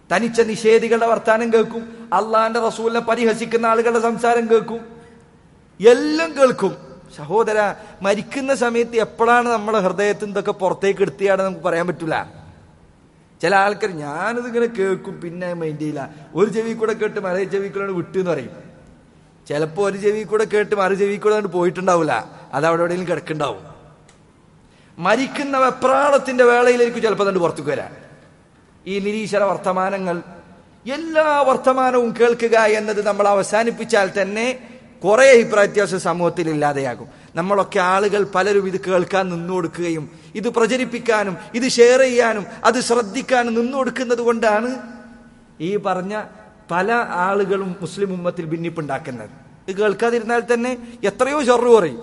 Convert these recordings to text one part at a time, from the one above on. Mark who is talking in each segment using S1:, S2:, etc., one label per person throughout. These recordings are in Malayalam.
S1: തനിച്ച നിഷേധികളുടെ വർത്താനം കേൾക്കും അള്ളാന്റെ റസൂലിനെ പരിഹസിക്കുന്ന ആളുകളുടെ സംസാരം കേൾക്കും എല്ലാം കേൾക്കും സഹോദര മരിക്കുന്ന സമയത്ത് എപ്പോഴാണ് നമ്മുടെ ഹൃദയത്തിൽ നിന്നൊക്കെ പുറത്തേക്ക് എടുത്തിയാണ് നമുക്ക് പറയാൻ പറ്റൂല ചില ആൾക്കാർ ഞാനിത് ഇങ്ങനെ കേൾക്കും പിന്നെ മൈൻഡ് ചെയ്യില്ല ഒരു ചെവി കൂടെ കേട്ട് മറേ ചെവി കൂടെ വിട്ടു എന്ന് പറയും ചിലപ്പോൾ ഒരു ചെവി കൂടെ കേട്ട് മറു ചെവി കൂടെ അങ്ങോട്ട് പോയിട്ടുണ്ടാവില്ല അത് അവിടെ എവിടെയെങ്കിലും കിടക്കുന്നുണ്ടാവും മരിക്കുന്ന വെപ്രാളത്തിന്റെ വേളയിലേക്ക് ചിലപ്പോൾ തന്നെ പുറത്തേക്ക് വരാൻ ഈ നിരീശ്വര വർത്തമാനങ്ങൾ എല്ലാ വർത്തമാനവും കേൾക്കുക എന്നത് നമ്മൾ അവസാനിപ്പിച്ചാൽ തന്നെ കുറെ അഭിപ്രായ വ്യത്യാസം സമൂഹത്തിൽ ഇല്ലാതെയാകും നമ്മളൊക്കെ ആളുകൾ പലരും ഇത് കേൾക്കാൻ നിന്നു കൊടുക്കുകയും ഇത് പ്രചരിപ്പിക്കാനും ഇത് ഷെയർ ചെയ്യാനും അത് ശ്രദ്ധിക്കാനും നിന്നു കൊടുക്കുന്നത് കൊണ്ടാണ് ഈ പറഞ്ഞ പല ആളുകളും മുസ്ലിം ഉമ്മത്തിൽ ഭിന്നിപ്പുണ്ടാക്കുന്നത് ഇത് കേൾക്കാതിരുന്നാൽ തന്നെ എത്രയോ ചെറു പറയും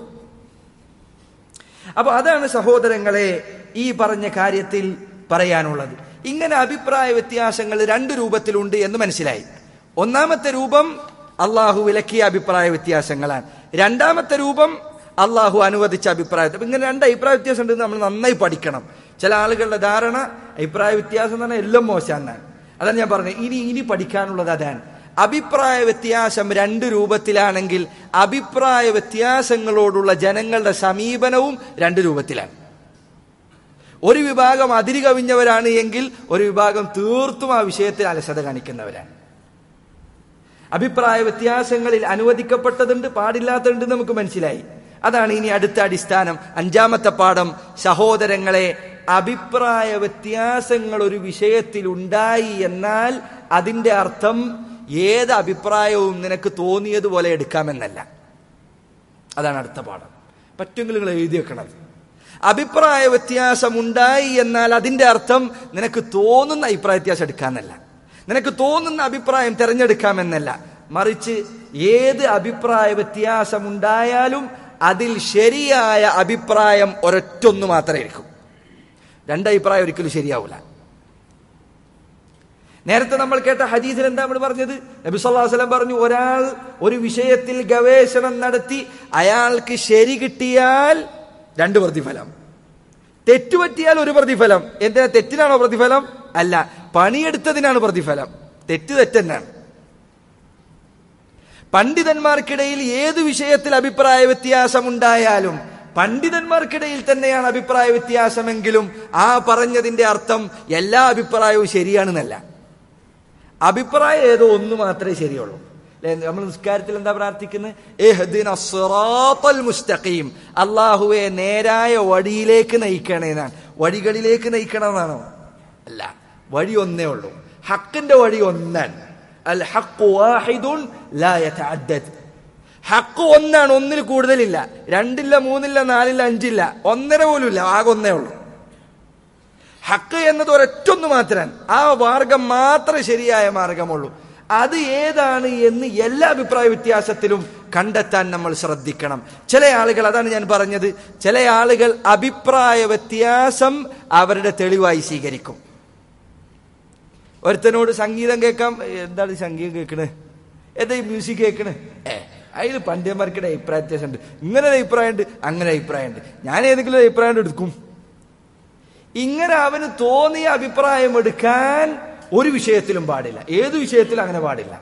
S1: അപ്പൊ അതാണ് സഹോദരങ്ങളെ ഈ പറഞ്ഞ കാര്യത്തിൽ പറയാനുള്ളത് ഇങ്ങനെ അഭിപ്രായ വ്യത്യാസങ്ങൾ രണ്ട് രൂപത്തിലുണ്ട് എന്ന് മനസ്സിലായി ഒന്നാമത്തെ രൂപം അള്ളാഹു വിലക്കിയ അഭിപ്രായ വ്യത്യാസങ്ങളാണ് രണ്ടാമത്തെ രൂപം അള്ളാഹു അനുവദിച്ച അഭിപ്രായത്തിൽ അപ്പൊ ഇങ്ങനെ രണ്ട് അഭിപ്രായ വ്യത്യാസം ഉണ്ടെന്ന് നമ്മൾ നന്നായി പഠിക്കണം ചില ആളുകളുടെ ധാരണ അഭിപ്രായ വ്യത്യാസം എന്ന് പറഞ്ഞാൽ എല്ലാം മോശമാണ് അതാണ് ഞാൻ പറഞ്ഞത് ഇനി ഇനി പഠിക്കാനുള്ളത് അതാണ് അഭിപ്രായ വ്യത്യാസം രണ്ട് രൂപത്തിലാണെങ്കിൽ അഭിപ്രായ വ്യത്യാസങ്ങളോടുള്ള ജനങ്ങളുടെ സമീപനവും രണ്ട് രൂപത്തിലാണ് ഒരു വിഭാഗം അതിരി കവിഞ്ഞവരാണ് എങ്കിൽ ഒരു വിഭാഗം തീർത്തും ആ വിഷയത്തിൽ അലസത കാണിക്കുന്നവരാണ് അഭിപ്രായ വ്യത്യാസങ്ങളിൽ അനുവദിക്കപ്പെട്ടതുണ്ട് പാടില്ലാത്തതുണ്ട് നമുക്ക് മനസ്സിലായി അതാണ് ഇനി അടുത്ത അടിസ്ഥാനം അഞ്ചാമത്തെ പാഠം സഹോദരങ്ങളെ അഭിപ്രായ വ്യത്യാസങ്ങൾ ഒരു വിഷയത്തിൽ ഉണ്ടായി എന്നാൽ അതിന്റെ അർത്ഥം ഏത് അഭിപ്രായവും നിനക്ക് തോന്നിയതുപോലെ എടുക്കാമെന്നല്ല അതാണ് അടുത്ത പാഠം പറ്റുമെങ്കിൽ നിങ്ങൾ എഴുതി വെക്കണം അഭിപ്രായ വ്യത്യാസം ഉണ്ടായി എന്നാൽ അതിന്റെ അർത്ഥം നിനക്ക് തോന്നുന്ന അഭിപ്രായ വ്യത്യാസം എടുക്കാമെന്നല്ല നിനക്ക് തോന്നുന്ന അഭിപ്രായം തിരഞ്ഞെടുക്കാമെന്നല്ല മറിച്ച് ഏത് അഭിപ്രായ വ്യത്യാസം ഉണ്ടായാലും അതിൽ ശരിയായ അഭിപ്രായം ഒരൊറ്റൊന്നു മാത്രമേ ഇരിക്കും രണ്ടഭിപ്രായം ഒരിക്കലും ശരിയാവില്ല നേരത്തെ നമ്മൾ കേട്ട ഹദീസിൽ എന്താ നമ്മൾ പറഞ്ഞത് നബി സല്ലല്ലാഹു അലൈഹി വസല്ലം പറഞ്ഞു ഒരാൾ ഒരു വിഷയത്തിൽ ഗവേഷണം നടത്തി അയാൾക്ക് ശരി കിട്ടിയാൽ രണ്ട് പ്രതിഫലം തെറ്റുപറ്റിയാൽ ഒരു പ്രതിഫലം എന്തിനാ തെറ്റിനാണോ പ്രതിഫലം അല്ല പണിയെടുത്തതിനാണ് പ്രതിഫലം തെറ്റ് തെറ്റെന്നാണ് പണ്ഡിതന്മാർക്കിടയിൽ ഏത് വിഷയത്തിൽ അഭിപ്രായ വ്യത്യാസം ഉണ്ടായാലും പണ്ഡിതന്മാർക്കിടയിൽ തന്നെയാണ് അഭിപ്രായ വ്യത്യാസമെങ്കിലും ആ പറഞ്ഞതിന്റെ അർത്ഥം എല്ലാ അഭിപ്രായവും ശരിയാണെന്നല്ല അഭിപ്രായം ഏതോ ഒന്ന് മാത്രമേ ശരിയുള്ളൂ അല്ലേ നമ്മൾ നിസ്കാരത്തിൽ എന്താ പ്രാർത്ഥിക്കുന്നത് മുസ്തഖീം അള്ളാഹുവെ നേരായ വഴിയിലേക്ക് നയിക്കണേന്നാണ് വഴികളിലേക്ക് നയിക്കണമെന്നാണോ അല്ല വഴി ഒന്നേ ഉള്ളൂ ഹക്കിന്റെ വഴി ഒന്നാണ് അൽ ഹഖ് വാഹിദുൻ ലാ യതഅദ്ദദ് ഹക്ക് ഒന്നാണ് ഒന്നിൽ കൂടുതലില്ല രണ്ടില്ല മൂന്നില്ല നാലില്ല അഞ്ചില്ല ഒന്നര പോലും ഇല്ല ആകെ ഒന്നേ ഉള്ളൂ ഹക്ക് എന്നത് ഒരൊറ്റൊന്ന് മാത്രമാണ് ആ മാർഗം മാത്രമേ ശരിയായ മാർഗമുള്ളൂ അത് ഏതാണ് എന്ന് എല്ലാ അഭിപ്രായ വ്യത്യാസത്തിലും കണ്ടെത്താൻ നമ്മൾ ശ്രദ്ധിക്കണം ചില ആളുകൾ അതാണ് ഞാൻ പറഞ്ഞത് ചില ആളുകൾ അഭിപ്രായ വ്യത്യാസം അവരുടെ തെളിവായി സ്വീകരിക്കും ഒരുത്തനോട് സംഗീതം കേൾക്കാം എന്താണ് ഈ സംഗീതം കേൾക്കണേ എന്താ ഈ മ്യൂസിക് കേൾക്കണേ ഏ അതിൽ പണ്ഡിതന്മാർക്കിടെ അഭിപ്രായ വ്യത്യാസം ഉണ്ട് ഇങ്ങനെ ഒരു അഭിപ്രായമുണ്ട് അങ്ങനെ അഭിപ്രായമുണ്ട് ഞാൻ ഏതെങ്കിലും ഒരു അഭിപ്രായം എടുക്കും ഇങ്ങനെ അവന് തോന്നിയ അഭിപ്രായം എടുക്കാൻ ഒരു വിഷയത്തിലും പാടില്ല ഏത് വിഷയത്തിലും അങ്ങനെ പാടില്ല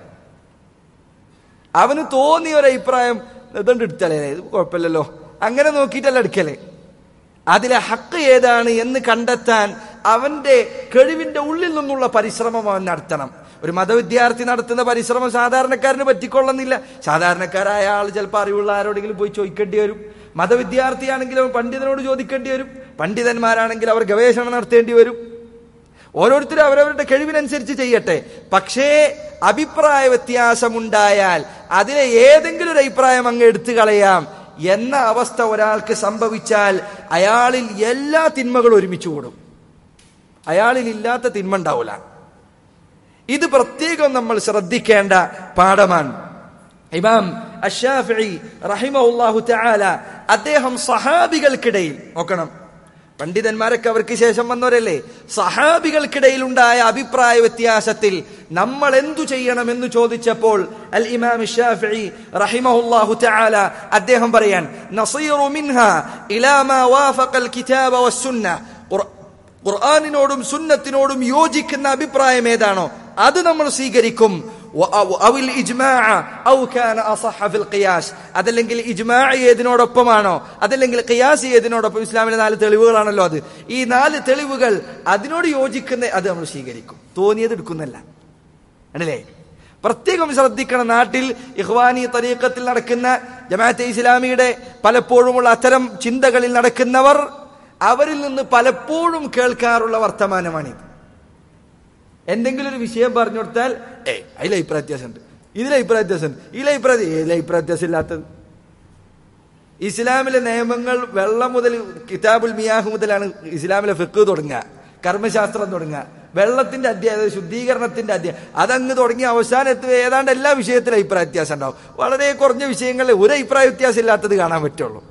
S1: അവന് തോന്നിയ ഒരു അഭിപ്രായം ഇതുകൊണ്ട് എടുത്തല്ലേ ഇത് കുഴപ്പമില്ലല്ലോ അങ്ങനെ നോക്കിയിട്ടല്ല എടുക്കലേ അതിലെ ഹക്ക് ഏതാണ് എന്ന് കണ്ടെത്താൻ അവന്റെ കഴിവിന്റെ ഉള്ളിൽ നിന്നുള്ള പരിശ്രമം അവൻ നടത്തണം ഒരു മതവിദ്യാർത്ഥി നടത്തുന്ന പരിശ്രമം സാധാരണക്കാരന് പറ്റിക്കൊള്ളുന്നില്ല സാധാരണക്കാരായ ആൾ ചിലപ്പോൾ അറിവുള്ള ആരോടെങ്കിലും പോയി ചോദിക്കേണ്ടി വരും മതവിദ്യാർത്ഥിയാണെങ്കിൽ അവൻ പണ്ഡിതനോട് ചോദിക്കേണ്ടി വരും പണ്ഡിതന്മാരാണെങ്കിൽ അവർ ഗവേഷണം നടത്തേണ്ടി വരും ഓരോരുത്തരും അവരവരുടെ കഴിവിനനുസരിച്ച് ചെയ്യട്ടെ പക്ഷേ അഭിപ്രായ വ്യത്യാസമുണ്ടായാൽ അതിലെ ഏതെങ്കിലും ഒരു അഭിപ്രായം അങ്ങ് എടുത്തു കളയാം എന്ന അവസ്ഥ ഒരാൾക്ക് സംഭവിച്ചാൽ അയാളിൽ എല്ലാ തിന്മകളും ഒരുമിച്ച് കൂടും അയാളിൽ ഇല്ലാത്ത തിന്മ ഉണ്ടാവില്ല ഇത് പ്രത്യേകം നമ്മൾ ശ്രദ്ധിക്കേണ്ട പാഠമാണ് ഇമാം അഷാഫി റഹിമഹുല്ലാഹു തആല അദ്ദേഹം സഹാബികൾക്കിടയിൽ നോക്കണം പണ്ഡിതന്മാരൊക്കെ അവർക്ക് ശേഷം വന്നവരല്ലേ സഹാബികൾക്കിടയിൽ ഉണ്ടായ അഭിപ്രായ വ്യത്യാസത്തിൽ നമ്മൾ എന്തു ചെയ്യണമെന്ന് ചോദിച്ചപ്പോൾ അൽ ഇമാം ഷാഫി റഹിമഹുല്ലാഹു തആല അദ്ദേഹം പറയാൻ നസീറു മിൻഹ ഇലാ മാ വാഫഖൽ കിതാബ വസ്സുന്ന ഖുർആനിനോടും സുന്നത്തിനോടും യോജിക്കുന്ന അഭിപ്രായം ഏതാണോ അത് നമ്മൾ സ്വീകരിക്കും വ- ഔ- ഔൽ ഇജ്മാഅ ഔ കാന അസഹ ഫിൽ ഖിയാസ് അതല്ലെങ്കിൽ ഇജ്മാ ഏതിനോടൊപ്പമാണോ അതല്ലെങ്കിൽ ഖിയാസ് ഏതിനോടൊപ്പം ഇസ്ലാമിലെ നാല് തെളിവുകളാണല്ലോ അത് ഈ നാല് തെളിവുകൾ അതിനോട് യോജിക്കുന്ന അത് നമ്മൾ സ്വീകരിക്കും തോന്നിയത് എടുക്കുന്നല്ല ആണല്ലേ പ്രത്യേകം ശ്രദ്ധിക്കണം നാട്ടിൽ ഇഹ്വാനി തരീക്കത്തിൽ നടക്കുന്ന ജമാഅത്തെ ഇസ്ലാമിയുടെ പലപ്പോഴുമുള്ള അത്തരം ചിന്തകളിൽ നടക്കുന്നവർ അവരിൽ നിന്ന് പലപ്പോഴും കേൾക്കാറുള്ള വർത്തമാനമാണിത് എന്തെങ്കിലും ഒരു വിഷയം പറഞ്ഞു കൊടുത്താൽ ഏ അതിൽ അഭിപ്രായ വ്യത്യാസമുണ്ട് ഇതിൽ അഭിപ്രായ വ്യത്യാസമുണ്ട് ഇതിൽ അഭിപ്രായ ഏതിൽ അഭിപ്രായ വ്യത്യാസം ഇല്ലാത്തത് ഇസ്ലാമിലെ നിയമങ്ങൾ വെള്ളം മുതൽ കിതാബുൽ മിയാഹ് മുതലാണ് ഇസ്ലാമിലെ ഫിക്ക് തുടങ്ങുക കർമ്മശാസ്ത്രം തുടങ്ങുക വെള്ളത്തിന്റെ അധ്യായം ശുദ്ധീകരണത്തിന്റെ അധ്യായം അതങ്ങ് തുടങ്ങി അവസാനത്ത് ഏതാണ്ട് എല്ലാ വിഷയത്തിലും അഭിപ്രായ വ്യത്യാസം ഉണ്ടാവും വളരെ കുറഞ്ഞ വിഷയങ്ങളിൽ ഒരു അഭിപ്രായ വ്യത്യാസം ഇല്ലാത്തത് കാണാൻ പറ്റുള്ളൂ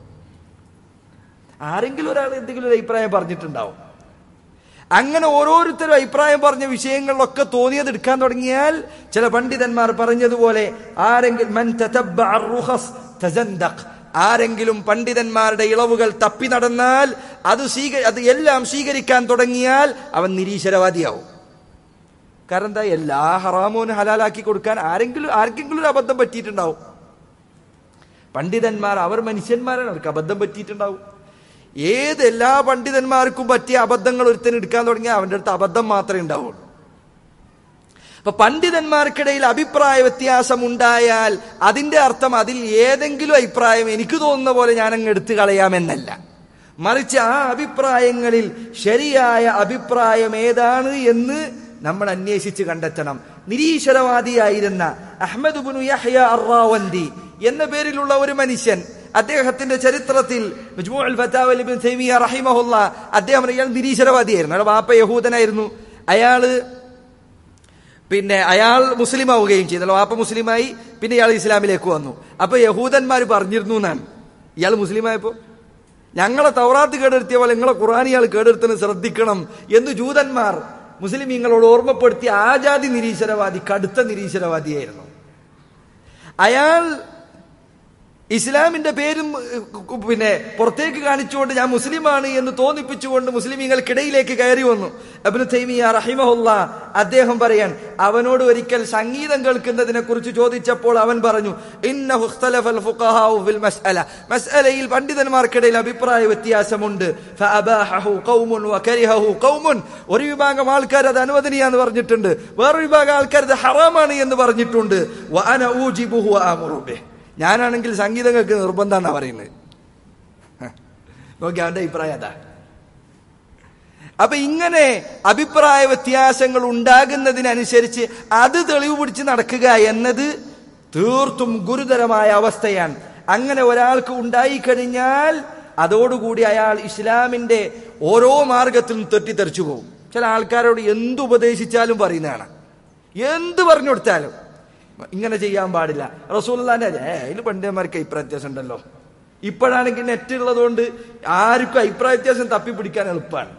S1: ആരെങ്കിലും ഒരാൾ എന്തെങ്കിലും ഒരു അഭിപ്രായം പറഞ്ഞിട്ടുണ്ടാവും അങ്ങനെ ഓരോരുത്തരും അഭിപ്രായം പറഞ്ഞ വിഷയങ്ങളിലൊക്കെ തോന്നിയത് എടുക്കാൻ തുടങ്ങിയാൽ ചില പണ്ഡിതന്മാർ പറഞ്ഞതുപോലെ ആരെങ്കിലും മൻ തതബ്ബഅ അർ-റുഖസ് തസന്ദഖ്. ആരെങ്കിലും പണ്ഡിതന്മാരുടെ ഇളവുകൾ തപ്പി നടന്നാൽ അത് സ്വീക അത് എല്ലാം സ്വീകരിക്കാൻ തുടങ്ങിയാൽ അവൻ നിരീശ്വരവാദിയാവും കാരണം എന്താ എല്ലാ ഹറാമോനും ഹലാലാക്കി കൊടുക്കാൻ ആരെങ്കിലും ആർക്കെങ്കിലും ഒരു അബദ്ധം പറ്റിയിട്ടുണ്ടാവും പണ്ഡിതന്മാർ അവർ മനുഷ്യന്മാരാണ് അവർക്ക് അബദ്ധം പറ്റിയിട്ടുണ്ടാവും ഏത് എല്ലാ പണ്ഡിതന്മാർക്കും പറ്റിയ അബദ്ധങ്ങൾ ഒരുത്തൻ എടുക്കാൻ തുടങ്ങിയാൽ അവന്റെ അടുത്ത് അബദ്ധം മാത്രമേ ഉണ്ടാവുള്ളൂ അപ്പൊ പണ്ഡിതന്മാർക്കിടയിൽ അഭിപ്രായ വ്യത്യാസം ഉണ്ടായാൽ അതിന്റെ അർത്ഥം അതിൽ ഏതെങ്കിലും അഭിപ്രായം എനിക്ക് തോന്നുന്ന പോലെ ഞാൻ അങ്ങ് എടുത്തു കളയാമെന്നല്ല മറിച്ച് ആ അഭിപ്രായങ്ങളിൽ ശരിയായ അഭിപ്രായം ഏതാണ് എന്ന് നമ്മൾ അന്വേഷിച്ച് കണ്ടെത്തണം നിരീശ്വരവാദിയായിരുന്ന അഹമ്മദ് ബുനു യഹ്യ അറാവന്തി എന്ന പേരിലുള്ള ഒരു മനുഷ്യൻ അദ്ദേഹത്തിന്റെ ചരിത്രത്തിൽ മജ്മൂഉൽ ഫതാവ ഇബ്നു തൈമിയ റഹിമഹുല്ല അദ്ദേഹം ഇയാൾ നിരീശ്വരവാദിയായിരുന്നു അയാളുടെ വാപ്പ യഹൂദനായിരുന്നു അയാള് പിന്നെ അയാൾ മുസ്ലിം ആവുകയും ചെയ്തല്ലോ വാപ്പ മുസ്ലിമായി പിന്നെ ഇയാൾ ഇസ്ലാമിലേക്ക് വന്നു അപ്പൊ യഹൂദന്മാർ പറഞ്ഞിരുന്നു എന്നാണ് ഇയാൾ മുസ്ലിം ആയപ്പോ ഞങ്ങളെ തൗറാത്ത് കേടെടുത്തിയ പോലെ നിങ്ങളെ ഖുറാൻ ഇയാൾ കേടെടുത്തത് ശ്രദ്ധിക്കണം എന്ന് ജൂതന്മാർ മുസ്ലിമീങ്ങളോട് ഓർമ്മപ്പെടുത്തിയ ആജാതി നിരീശ്വരവാദി കടുത്ത നിരീശ്വരവാദിയായിരുന്നു അയാൾ ഇസ്ലാമിന്റെ പേരും ഏഹ്, പിന്നെ പുറത്തേക്ക് കാണിച്ചുകൊണ്ട് ഞാൻ മുസ്ലിമാണ് എന്ന് തോന്നിപ്പിച്ചുകൊണ്ട് മുസ്ലിമീങ്ങൾക്കിടയിലേക്ക് കയറി വന്നു അബ്നു തൈമിയ റഹിമഹുല്ല അദ്ദേഹം പറയാൻ അവനോട് ഒരിക്കൽ സംഗീതം കേൾക്കുന്നതിനെ കുറിച്ച് ചോദിച്ചപ്പോൾ അവൻ പറഞ്ഞു ഇന്നഹു ഇഖ്തലഫൽ ഫുഖഹാഉ ഫിൽ മസ്അല മസ്അലയിൽ പണ്ഡിതന്മാർക്കിടയിൽ അഭിപ്രായ വ്യത്യാസമുണ്ട് ഫഅബാഹഹു ഖൗമുൻ വകരിഹഹു ഖൗമുൻ ഒരു വിഭാഗം ആൾക്കാർ അത് അനുവദനീയാന്ന് പറഞ്ഞിട്ടുണ്ട് വേറൊരു വിഭാഗം ആൾക്കാർ ഇത് ഹറാമാണ് എന്ന് പറഞ്ഞിട്ടുണ്ട് വഅന ഊജിബുഹു വഅമുറു ബിഹി ഞാനാണെങ്കിൽ സംഗീതം കേൾക്കുന്ന നിർബന്ധമാണ് പറയുന്നത് ഹ. നോക്കി അവന്റെ അഭിപ്രായം അതാ അപ്പൊ ഇങ്ങനെ അഭിപ്രായ വ്യത്യാസങ്ങൾ ഉണ്ടാകുന്നതിനനുസരിച്ച് അത് തെളിവ് പിടിച്ച് നടക്കുക എന്നത് തീർത്തും ഗുരുതരമായ അവസ്ഥയാണ് അങ്ങനെ ഒരാൾക്ക് ഉണ്ടായിക്കഴിഞ്ഞാൽ അതോടുകൂടി അയാൾ ഇസ്ലാമിന്റെ ഓരോ മാർഗത്തിലും തെറ്റിത്തെറിച്ചു പോകും ചില ആൾക്കാരോട് എന്ത് ഉപദേശിച്ചാലും പറയുന്നതാണ് എന്ത് പറഞ്ഞു കൊടുത്താലും ഇങ്ങനെ ചെയ്യാൻ പാടില്ല റസൂല്ലാന്റെ ഏ അതിൽ പണ്ഡിതന്മാർക്ക് അഭിപ്രായ വ്യത്യാസം ഉണ്ടല്ലോ ഇപ്പോഴാണെങ്കിൽ നെറ്റ് ഉള്ളതുകൊണ്ട് ആർക്കും അഭിപ്രായ വ്യത്യാസം തപ്പിപ്പിടിക്കാൻ എളുപ്പമാണ്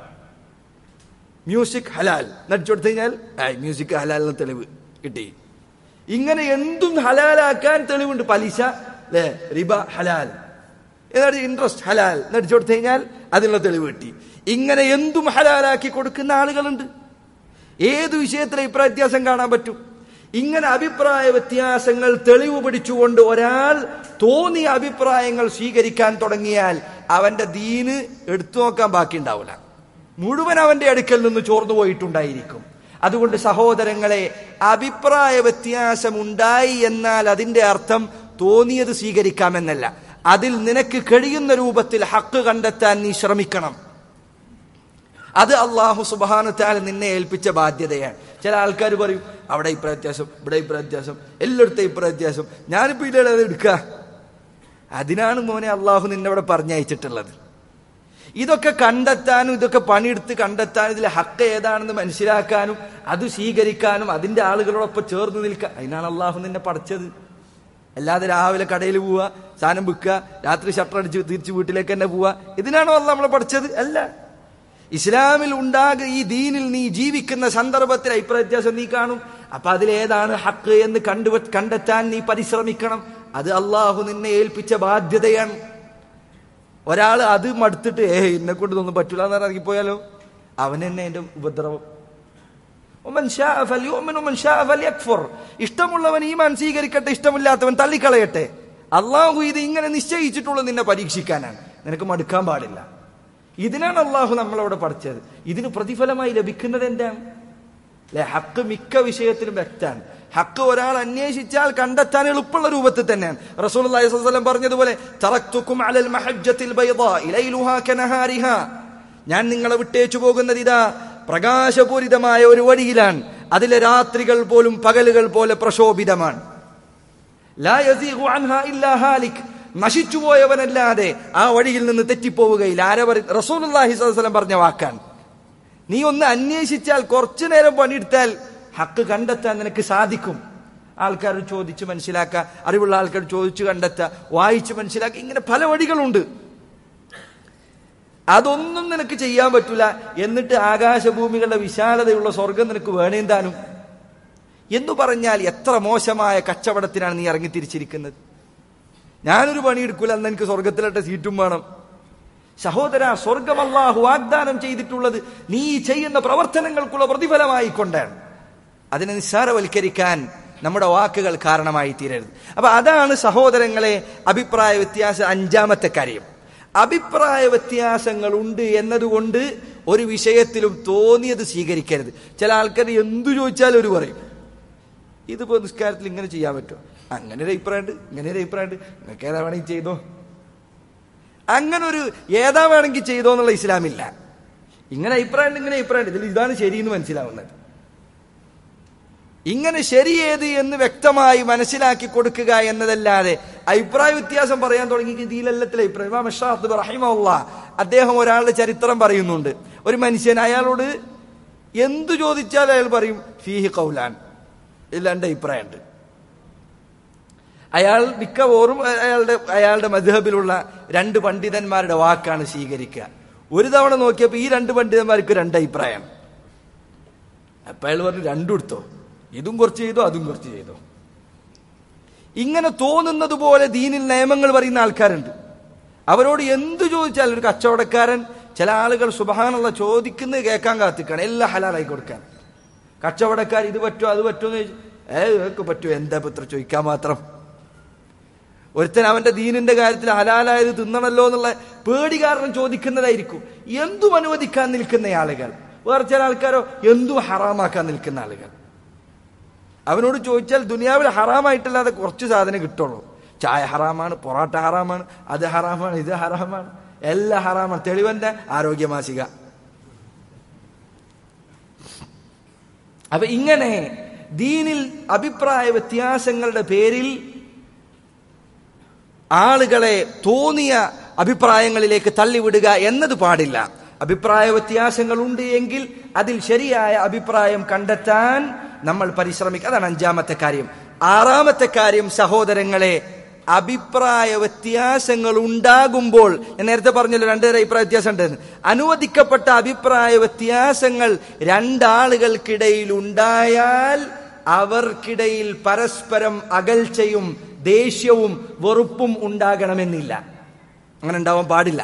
S1: മ്യൂസിക് ഹലാൽ നടിച്ചു കൊടുത്തു കഴിഞ്ഞാൽ ഏയ് മ്യൂസിക് ഹലാൽ എന്ന തെളിവ് കിട്ടി ഇങ്ങനെ എന്തും ഹലാലാക്കാൻ തെളിവുണ്ട് പലിശ അല്ലേ റിബ ഹലാൽ എന്നിട്ട് ഇൻട്രസ്റ്റ് ഹലാൽ നടിച്ചു കൊടുത്തു കഴിഞ്ഞാൽ അതിനുള്ള തെളിവ് കിട്ടി ഇങ്ങനെ എന്തും ഹലാലാക്കി കൊടുക്കുന്ന ആളുകളുണ്ട് ഏത് വിഷയത്തിൽ അഭിപ്രായ വ്യത്യാസം കാണാൻ പറ്റും ഇങ്ങനെ അഭിപ്രായ വ്യത്യാസങ്ങൾ തെളിവ് പിടിച്ചുകൊണ്ട് ഒരാൾ തോന്നിയ അഭിപ്രായങ്ങൾ സ്വീകരിക്കാൻ തുടങ്ങിയാൽ അവന്റെ ദീന് എടുത്തു നോക്കാൻ ബാക്കി ഉണ്ടാവില്ല മുഴുവൻ അവന്റെ അടുക്കൽ നിന്ന് ചോർന്നു പോയിട്ടുണ്ടായിരിക്കും അതുകൊണ്ട് സഹോദരങ്ങളെ അഭിപ്രായ വ്യത്യാസം ഉണ്ടായി എന്നാൽ അതിന്റെ അർത്ഥം തോന്നിയത് സ്വീകരിക്കാമെന്നല്ല അതിൽ നിനക്ക് കഴിയുന്ന രൂപത്തിൽ ഹക്ക് കണ്ടെത്താൻ നീ ശ്രമിക്കണം അത് അള്ളാഹു സുബാനുത്താൽ നിന്നെ ഏൽപ്പിച്ച ബാധ്യതയാണ് ചില ആൾക്കാർ പറയും അവിടെ ഇപ്രായ വ്യത്യാസം ഇവിടെ ഇപ്രായ വ്യത്യാസം എല്ലായിടത്തും ഇപ്രായ വ്യത്യാസം ഞാനിപ്പോ ഇതിലെ അത് എടുക്കുക അതിനാണ് മോനെ അള്ളാഹു നിന്നെ ഇവിടെ പറഞ്ഞയച്ചിട്ടുള്ളത് ഇതൊക്കെ കണ്ടെത്താനും ഇതൊക്കെ പണിയെടുത്ത് കണ്ടെത്താനും ഇതിലെ ഹക്ക് ഏതാണെന്ന് മനസ്സിലാക്കാനും അത് സ്വീകരിക്കാനും അതിന്റെ ആളുകളോടൊപ്പം ചേർന്ന് നിൽക്കാൻ അതിനാണ് അള്ളാഹു നിന്നെ പഠിച്ചത് അല്ലാതെ രാവിലെ കടയിൽ പോവുക സാധനം വിൽക്കുക രാത്രി ഷട്ടർ അടിച്ച് തിരിച്ച് വീട്ടിലേക്ക് തന്നെ പോവുക ഇതിനാണോ അല്ല നമ്മളെ പഠിച്ചത് അല്ല ഇസ്ലാമിൽ ഉണ്ടാകുക ഈ ദീനിൽ നീ ജീവിക്കുന്ന സന്ദർഭത്തിൽ അഭിപ്രായ വ്യത്യാസം നീ കാണും അപ്പൊ അതിലേതാണ് ഹക്ക് എന്ന് കണ്ടു കണ്ടെത്താൻ നീ പരിശ്രമിക്കണം അത് അള്ളാഹു നിന്നെ ഏൽപ്പിച്ച ബാധ്യതയാണ് ഒരാൾ അത് മടുത്തിട്ട് ഏ എന്നെ കൊണ്ട് ഇതൊന്നും പറ്റൂല എന്ന് ഇറങ്ങിപ്പോയാലോ അവൻ തന്നെ എന്റെ ഉപദ്രവം ഉമൻ ഷാ ഫൽയുഅ്മിൻ ഉമൻ ഷാ ഫൽയക്ഫുർ ഇഷ്ടമുള്ളവൻ ഈമാൻ സ്വീകരിക്കട്ടെ ഇഷ്ടമില്ലാത്തവൻ തള്ളിക്കളയട്ടെ അള്ളാഹു ഇത് ഇങ്ങനെ നിശ്ചയിച്ചിട്ടുള്ളത് നിന്നെ പരീക്ഷിക്കാനാണ് നിനക്ക് മടുക്കാൻ പാടില്ല ഇതിനാണ് അള്ളാഹു നമ്മളവിടെ പഠിച്ചത് ഇതിന് പ്രതിഫലമായി ലഭിക്കുന്നത് എന്താണ് അല്ലെ ഹക്ക് മിക്ക വിഷയത്തിലും വ്യക്തമാണ് ഹക്ക് ഒരാൾ അന്വേഷിച്ചാൽ കണ്ടെത്താൻ എളുപ്പമുള്ള രൂപത്തിൽ തന്നെയാണ് റസൂൽ വസല്ലം പറഞ്ഞതുപോലെ തറക്തുക്കും അലൽ മഹജ്ജത്തിൽ ബൈദാ ഇലൈലുഹാ കനഹാരിഹാ ഞാൻ നിങ്ങളെ വിട്ടേച്ചു പോകുന്നത് ഇതാ പ്രകാശപൂരിതമായ ഒരു വഴിയിലാണ് അതിലെ രാത്രികൾ പോലും പകലുകൾ പോലെ പ്രശോഭിതമാണ് ലാ യസീഗു അൻഹാ ഇല്ലാ ഹാലിക് നശിച്ചുപോയവനല്ലാതെ ആ വഴിയിൽ നിന്ന് തെറ്റിപ്പോവുകയില്ല ആരെ റസൂലുള്ളാഹി സ്വല്ലല്ലാഹു അലൈഹി വസല്ലം പറഞ്ഞ വാക്കാണ് നീ ഒന്ന് അന്വേഷിച്ചാൽ കുറച്ചു നേരം പണിയെടുത്താൽ ഹക്ക് കണ്ടെത്താൻ നിനക്ക് സാധിക്കും ആൾക്കാർ ചോദിച്ച് മനസ്സിലാക്കുക അറിവുള്ള ആൾക്കാർ ചോദിച്ചു കണ്ടെത്തുക വായിച്ച് മനസ്സിലാക്കുക ഇങ്ങനെ പല വഴികളുണ്ട് അതൊന്നും നിനക്ക് ചെയ്യാൻ പറ്റൂല എന്നിട്ട് ആകാശഭൂമികളുടെ വിശാലതയുള്ള സ്വർഗം നിനക്ക് വേണേന്താനും എന്ന് പറഞ്ഞാൽ എത്ര മോശമായ കച്ചവടത്തിനാണ് നീ ഇറങ്ങിത്തിരിച്ചിരിക്കുന്നത് ഞാനൊരു പണിയെടുക്കൂല അന്ന് എനിക്ക് സ്വർഗത്തിലിട്ട സീറ്റും വേണം സഹോദര സ്വർഗം അള്ളാഹു വാഗ്ദാനം ചെയ്തിട്ടുള്ളത് നീ ചെയ്യുന്ന പ്രവർത്തനങ്ങൾക്കുള്ള പ്രതിഫലമായി കൊണ്ടാണ് അതിനെ നിസ്സാരവൽക്കരിക്കാൻ നമ്മുടെ വാക്കുകൾ കാരണമായി തീരരുത് അപ്പൊ അതാണ് സഹോദരങ്ങളെ അഭിപ്രായ വ്യത്യാസം അഞ്ചാമത്തെ കാര്യം അഭിപ്രായ വ്യത്യാസങ്ങൾ ഉണ്ട് എന്നതുകൊണ്ട് ഒരു വിഷയത്തിലും തോന്നിയത് സ്വീകരിക്കരുത് ചില ആൾക്കാർ എന്തു ചോദിച്ചാലും ഒരു പറയും ഇതിപ്പോ നിസ്കാരത്തിൽ ഇങ്ങനെ ചെയ്യാൻ പറ്റുമോ അങ്ങനെ ഒരു അഭിപ്രായമുണ്ട് ഇങ്ങനെ ഒരു അഭിപ്രായമുണ്ട് നിങ്ങൾക്ക് ഏതാ വേണമെങ്കിൽ ചെയ്തോ അങ്ങനെ ഒരു ഏതാ വേണമെങ്കിൽ ചെയ്തോ എന്നുള്ള ഇസ്ലാമില്ല ഇങ്ങനെ അഭിപ്രായം ഇങ്ങനെ അഭിപ്രായം ഇതിൽ ഇതാണ് ശരിയെന്ന് മനസ്സിലാവുന്നത് ഇങ്ങനെ ശരി ഏത് എന്ന് വ്യക്തമായി മനസ്സിലാക്കി കൊടുക്കുക എന്നതല്ലാതെ അഭിപ്രായ വ്യത്യാസം പറയാൻ തുടങ്ങി ഇതിലെല്ലാത്തിലെ അഭിപ്രായം ഇമാം ഷാഹ് റഹിമുള്ള അദ്ദേഹം ഒരാളുടെ ചരിത്രം പറയുന്നുണ്ട് ഒരു മനുഷ്യൻ അയാളോട് എന്തു ചോദിച്ചാലും അയാൾ പറയും ഫീഹി കൗലാൻ ഇതിൽ രണ്ട് അഭിപ്രായമുണ്ട് അയാൾ മിക്കവാറും അയാളുടെ അയാളുടെ മധുഹബിലുള്ള രണ്ട് പണ്ഡിതന്മാരുടെ വാക്കാണ് സ്വീകരിക്കുക ഒരു തവണ നോക്കിയപ്പോൾ ഈ രണ്ട് പണ്ഡിതന്മാർക്ക് രണ്ട് അഭിപ്രായം അപ്പൊ അയാൾ പറഞ്ഞു രണ്ടും എടുത്തോ ഇതും കുറച്ച് ചെയ്തോ അതും കുറച്ച് ചെയ്തോ ഇങ്ങനെ തോന്നുന്നത് പോലെ ദീനിൽ നിയമങ്ങൾ പറയുന്ന ആൾക്കാരുണ്ട് അവരോട് എന്തു ചോദിച്ചാലും ഒരു കച്ചവടക്കാരൻ ചില ആളുകൾ സുബഹാനുള്ള ചോദിക്കുന്നത് കേൾക്കാൻ കാത്തിക്കാണ് എല്ലാം ഹലാലായി കൊടുക്കാൻ കച്ചവടക്കാർ ഇത് പറ്റുമോ അത് പറ്റുമോ എന്ന് ഏ ഇതൊക്കെ പറ്റുമോ എന്താ ഇത്ര ചോദിക്കാൻ മാത്രം ഒരുത്തൻ അവന്റെ ദീനിന്റെ കാര്യത്തിൽ ഹലാലായത് തിന്നണല്ലോ എന്നുള്ള പേടി കാരണം ചോദിക്കുന്നതായിരിക്കും എന്തും അനുവദിക്കാൻ നിൽക്കുന്ന ആളുകൾ വേറെ ചില ആൾക്കാരോ എന്തും ഹറാമാക്കാൻ നിൽക്കുന്ന ആളുകൾ അവനോട് ചോദിച്ചാൽ ദുനിയാവിൽ ഹറാമായിട്ടല്ലാതെ കുറച്ച് സാധനം കിട്ടുള്ളൂ ചായ ഹറാമാണ് പൊറാട്ട ഹറാമാണ് അത് ഹറാമാണ് ഇത് ഹറാമാണ് എല്ലാം ഹറാമാണ് തെളിവന്റെ ആരോഗ്യമാസിക അപ്പൊ ഇങ്ങനെ ദീനിൽ അഭിപ്രായ വ്യത്യാസങ്ങളുടെ പേരിൽ ആളുകളെ തോന്നിയ അഭിപ്രായങ്ങളിലേക്ക് തള്ളിവിടുക എന്നത് പാടില്ല അഭിപ്രായ വ്യത്യാസങ്ങൾ ഉണ്ട് എങ്കിൽ അതിൽ ശരിയായ അഭിപ്രായം കണ്ടെത്താൻ നമ്മൾ പരിശ്രമിക്കുക അതാണ് അഞ്ചാമത്തെ കാര്യം ആറാമത്തെ കാര്യം സഹോദരങ്ങളെ അഭിപ്രായ വ്യത്യാസങ്ങൾ ഉണ്ടാകുമ്പോൾ ഞാൻ നേരത്തെ പറഞ്ഞല്ലോ രണ്ടുപേരെ അഭിപ്രായ വ്യത്യാസം ഉണ്ടെന്ന് അനുവദിക്കപ്പെട്ട അഭിപ്രായ വ്യത്യാസങ്ങൾ രണ്ടാളുകൾക്കിടയിൽ ഉണ്ടായാൽ അവർക്കിടയിൽ പരസ്പരം അകൽച്ചയും ദേഷ്യവും വെറുപ്പും ഉണ്ടാകണമെന്നില്ല അങ്ങനെ ഉണ്ടാവാൻ പാടില്ല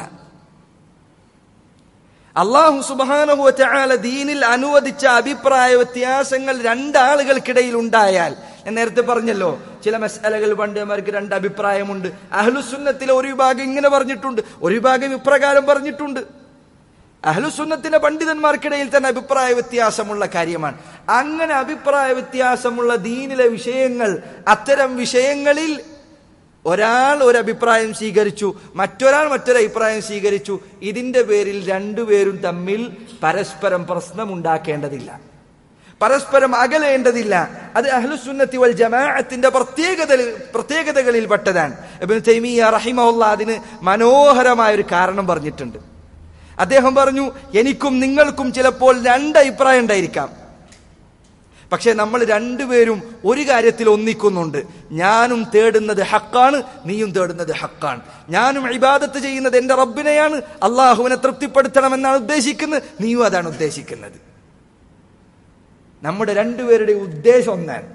S1: അള്ളാഹു സുബാനുഭവ ദീനിൽ അനുവദിച്ച അഭിപ്രായ വ്യത്യാസങ്ങൾ രണ്ടാളുകൾക്കിടയിൽ ഉണ്ടായാൽ ഞാൻ നേരത്തെ പറഞ്ഞല്ലോ ചില മസാലകൾ പണ്ഡിതന്മാർക്ക് രണ്ട് അഭിപ്രായമുണ്ട് അഹ്ലുസുന്നത്തിലെ ഒരു വിഭാഗം ഇങ്ങനെ പറഞ്ഞിട്ടുണ്ട് ഒരു വിഭാഗം ഇപ്രകാരം പറഞ്ഞിട്ടുണ്ട് അഹ്ലുസുന്നത്തിന്റെ പണ്ഡിതന്മാർക്കിടയിൽ തന്നെ അഭിപ്രായ വ്യത്യാസമുള്ള കാര്യമാണ് അങ്ങനെ അഭിപ്രായ വ്യത്യാസമുള്ള ദീനിലെ വിഷയങ്ങൾ അത്തരം വിഷയങ്ങളിൽ ഒരാൾ ഒരു അഭിപ്രായം സ്വീകരിച്ചു മറ്റൊരാൾ മറ്റൊരു അഭിപ്രായം സ്വീകരിച്ചു ഇതിന്റെ പേരിൽ രണ്ടുപേരും തമ്മിൽ പരസ്പരം പ്രശ്നമുണ്ടാക്കേണ്ടതില്ല പരസ്പരം അകലേണ്ടതില്ല അത് അഹ്ലുസുന്നത്തി വൽ ജമാഅത്തിന്റെ പ്രത്യേകത പ്രത്യേകതകളിൽ പെട്ടതാണ് ഇബ്നു തൈമിയ റഹിമഹുല്ല അതിന് മനോഹരമായ ഒരു കാരണം പറഞ്ഞിട്ടുണ്ട് അദ്ദേഹം പറഞ്ഞു എനിക്കും നിങ്ങൾക്കും ചിലപ്പോൾ രണ്ട് അഭിപ്രായം ഉണ്ടായിരിക്കാം പക്ഷെ നമ്മൾ രണ്ടുപേരും ഒരു കാര്യത്തിൽ ഒന്നിക്കുന്നുണ്ട് ഞാനും തേടുന്നത് ഹക്കാണ് നീയും തേടുന്നത് ഹക്കാണ് ഞാനും ഇബാദത്ത് ചെയ്യുന്നത് എന്റെ റബ്ബിനെയാണ് അള്ളാഹുവിനെ തൃപ്തിപ്പെടുത്തണമെന്നാണ് ഉദ്ദേശിക്കുന്നത് നീയും അതാണ് ഉദ്ദേശിക്കുന്നത് നമ്മുടെ രണ്ടുപേരുടെ ഉദ്ദേശം ഒന്നാണ്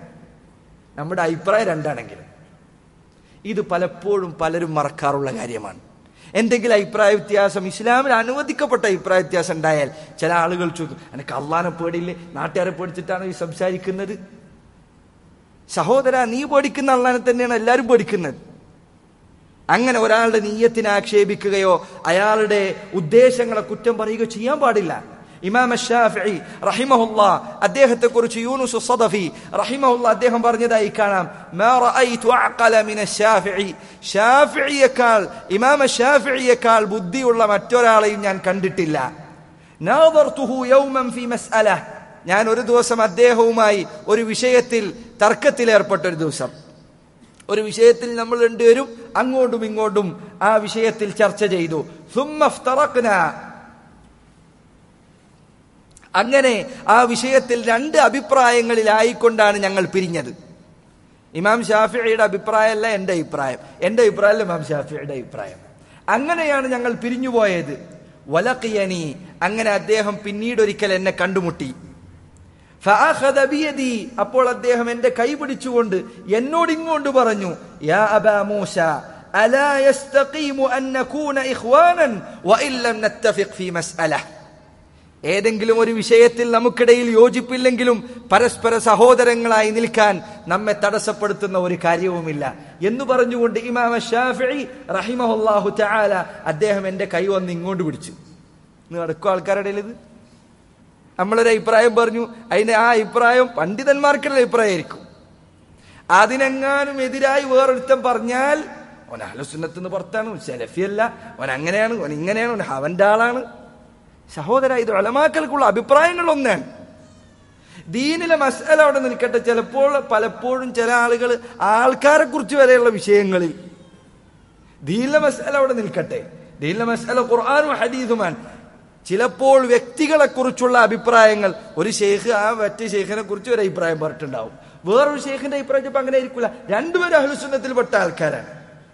S1: നമ്മുടെ അഭിപ്രായം രണ്ടാണെങ്കിലും ഇത് പലപ്പോഴും പലരും മറക്കാറുള്ള കാര്യമാണ് എന്തെങ്കിലും അഭിപ്രായ വ്യത്യാസം ഇസ്ലാമിൽ അനുവദിക്കപ്പെട്ട അഭിപ്രായ വ്യത്യാസം ഉണ്ടായാൽ ചില ആളുകൾ ചോദിക്കും എനിക്ക് അള്ളാനെ പേടിയില്ലേ നാട്ടുകാരെ പേടിച്ചിട്ടാണ് ഈ സംസാരിക്കുന്നത് സഹോദര നീ പേടിക്കുന്ന അള്ളാനെ തന്നെയാണ് എല്ലാവരും പേടിക്കുന്നത് അങ്ങനെ ഒരാളുടെ നീയത്തിനെ ആക്ഷേപിക്കുകയോ അയാളുടെ ഉദ്ദേശങ്ങളെ കുറ്റം പറയുകയോ ചെയ്യാൻ പാടില്ല ഇമാം ഷാഫി റഹിമഹുല്ല അദ്ദേഹത്തെ കുറിച്ച് യൂനുസ് സദഫി റഹിമഹുല്ല അദ്ദേഹം പറഞ്ഞതായി കാണാം മാ റഅയ്തു അഖല മിന ഷാഫിഈ ഷാഫിഈയേക്കാൾ ഇമാം ഷാഫിഈയേക്കാൾ ബുദ്ധിയുള്ള മറ്റൊരാളെയും ഞാൻ കണ്ടിട്ടില്ല നാദർതുഹു യൗമൻ ഫി മസ്അല ഞാൻ ഒരു ദിവസം അദ്ദേഹവുമായി ഒരു വിഷയത്തിൽ തർക്കത്തിലേർപ്പെട്ട ഒരു ദിവസം ഒരു വിഷയത്തിൽ നമ്മൾ രണ്ടുപേരും അങ്ങോട്ടും ഇങ്ങോട്ടും ആ വിഷയത്തിൽ ചർച്ച ചെയ്തു ثم افترقنا. അങ്ങനെ ആ വിഷയത്തിൽ രണ്ട് അഭിപ്രായങ്ങളിലായിക്കൊണ്ടാണ് ഞങ്ങൾ പിരിഞ്ഞത് ഇമാം ഷാഫിയുടെ അഭിപ്രായമല്ല എന്റെ അഭിപ്രായം എന്റെ അഭിപ്രായമല്ല ഇമാം ഷാഫിയുടെ അഭിപ്രായം അങ്ങനെയാണ് ഞങ്ങൾ പിരിഞ്ഞുപോയത് വലക്കിയനി അങ്ങനെ അദ്ദേഹം പിന്നീട് ഒരിക്കൽ എന്നെ കണ്ടുമുട്ടി ഫഅഖദ ബിയദി അപ്പോൾ അദ്ദേഹം എന്റെ കൈ പിടിച്ചുകൊണ്ട് എന്നോട് ഇങ്ങോട്ട് പറഞ്ഞു യാ അബാ മൂസ അലാ യസ്തഖീമു അൻ നകൂന ഇഖ്വാനൻ വഇൻ ലം നത്തഫിഖ് ഫീ മസ്അല ഏതെങ്കിലും ഒരു വിഷയത്തിൽ നമുക്കിടയിൽ യോജിപ്പില്ലെങ്കിലും പരസ്പര സഹോദരങ്ങളായി നിൽക്കാൻ നമ്മെ തടസ്സപ്പെടുത്തുന്ന ഒരു കാര്യവുമില്ല എന്ന് പറഞ്ഞുകൊണ്ട് ഇമാമ ഷാഫി റഹിമഹുല്ലാഹു തആല അദ്ദേഹം എന്റെ കൈ വന്ന് ഇങ്ങോട്ട് പിടിച്ചു ഇന്ന് നടക്കും ആൾക്കാരുടെ ഇടയിൽ ഇത് നമ്മളൊരു അഭിപ്രായം പറഞ്ഞു അതിന്റെ ആ അഭിപ്രായം പണ്ഡിതന്മാർക്കുള്ള അഭിപ്രായമായിരിക്കും അതിനെങ്ങാനും എതിരായി വേറൊരുത്തം പറഞ്ഞാൽ ഓൻ അഹലസുന്നത്തിന് പുറത്താണ് സെലഫിയല്ല ഓൻ അങ്ങനെയാണ് ഓൻ ഇങ്ങനെയാണ് ഓൻ അവന്റെ ആളാണ് സഹോദര ഇത് ഒലമാക്കൾക്കുള്ള അഭിപ്രായങ്ങൾ ഒന്നാണ് ദീനിലെ മസല അവിടെ നിൽക്കട്ടെ ചിലപ്പോൾ പലപ്പോഴും ചില ആളുകൾ ആൾക്കാരെ കുറിച്ച് വരെയുള്ള വിഷയങ്ങളിൽ ദീനിലെ മസല അവിടെ നിൽക്കട്ടെ ദീനിലെ മസല ഖുർആാനും ഹദീസുമാണ് ചിലപ്പോൾ വ്യക്തികളെ കുറിച്ചുള്ള അഭിപ്രായങ്ങൾ ഒരു ഷെയ്ഖ് ആ മറ്റേ ഷെയ്ഖിനെ കുറിച്ച് ഒരു അഭിപ്രായം പറഞ്ഞിട്ടുണ്ടാവും വേറൊരു ഷെയ്ഖിന്റെ അഭിപ്രായം ചിലപ്പോൾ അങ്ങനെ ആയിരിക്കില്ല രണ്ടുപേരും അഹ്ലുസുന്നത്തിൽപ്പെട്ട ആൾക്കാരാണ്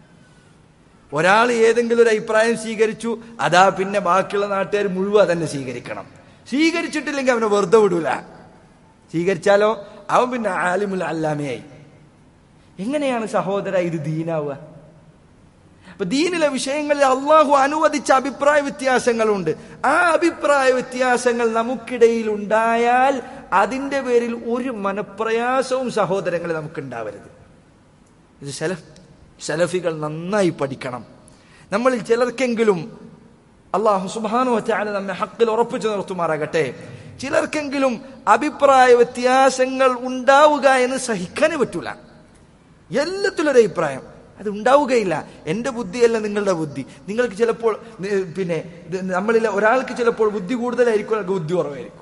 S1: ഒരാൾ ഏതെങ്കിലും ഒരു അഭിപ്രായം സ്വീകരിച്ചു അതാ പിന്നെ ബാക്കിയുള്ള നാട്ടുകാർ മുഴുവൻ തന്നെ സ്വീകരിക്കണം സ്വീകരിച്ചിട്ടില്ലെങ്കിൽ അവനെ വെറുതെ വിടൂല സ്വീകരിച്ചാലോ അവൻ പിന്നെ ആലിമുൽ അല്ലാമയായി എങ്ങനെയാണ് സഹോദര ഇത് ദീനാവുക അപ്പൊ ദീനിലെ വിഷയങ്ങളിൽ അള്ളാഹു അനുവദിച്ച അഭിപ്രായ വ്യത്യാസങ്ങളുണ്ട് ആ അഭിപ്രായ വ്യത്യാസങ്ങൾ നമുക്കിടയിൽ ഉണ്ടായാൽ അതിന്റെ പേരിൽ ഒരു മനപ്രയാസവും സഹോദരങ്ങളെ നമുക്ക് ഉണ്ടാവരുത് ഇത് സെലഫ് സെലഫികൾ നന്നായി പഠിക്കണം നമ്മളിൽ ചിലർക്കെങ്കിലും അള്ളാഹു സുബാനു വച്ചാൽ നമ്മെ ഹക്കിൽ ഉറപ്പിച്ചു നിർത്തുമാറാകട്ടെ ചിലർക്കെങ്കിലും അഭിപ്രായ വ്യത്യാസങ്ങൾ ഉണ്ടാവുക എന്ന് സഹിക്കാനേ പറ്റൂല എല്ലാത്തിലും ഒരു അഭിപ്രായം അത് ഉണ്ടാവുകയില്ല എൻ്റെ ബുദ്ധിയല്ല നിങ്ങളുടെ ബുദ്ധി നിങ്ങൾക്ക് ചിലപ്പോൾ നി- പിന്നെ ഇത് നമ്മളിൽ ഒരാൾക്ക് ചിലപ്പോൾ ബുദ്ധി കൂടുതലായിരിക്കും ഒരാൾക്ക് ബുദ്ധി കുറവായിരിക്കും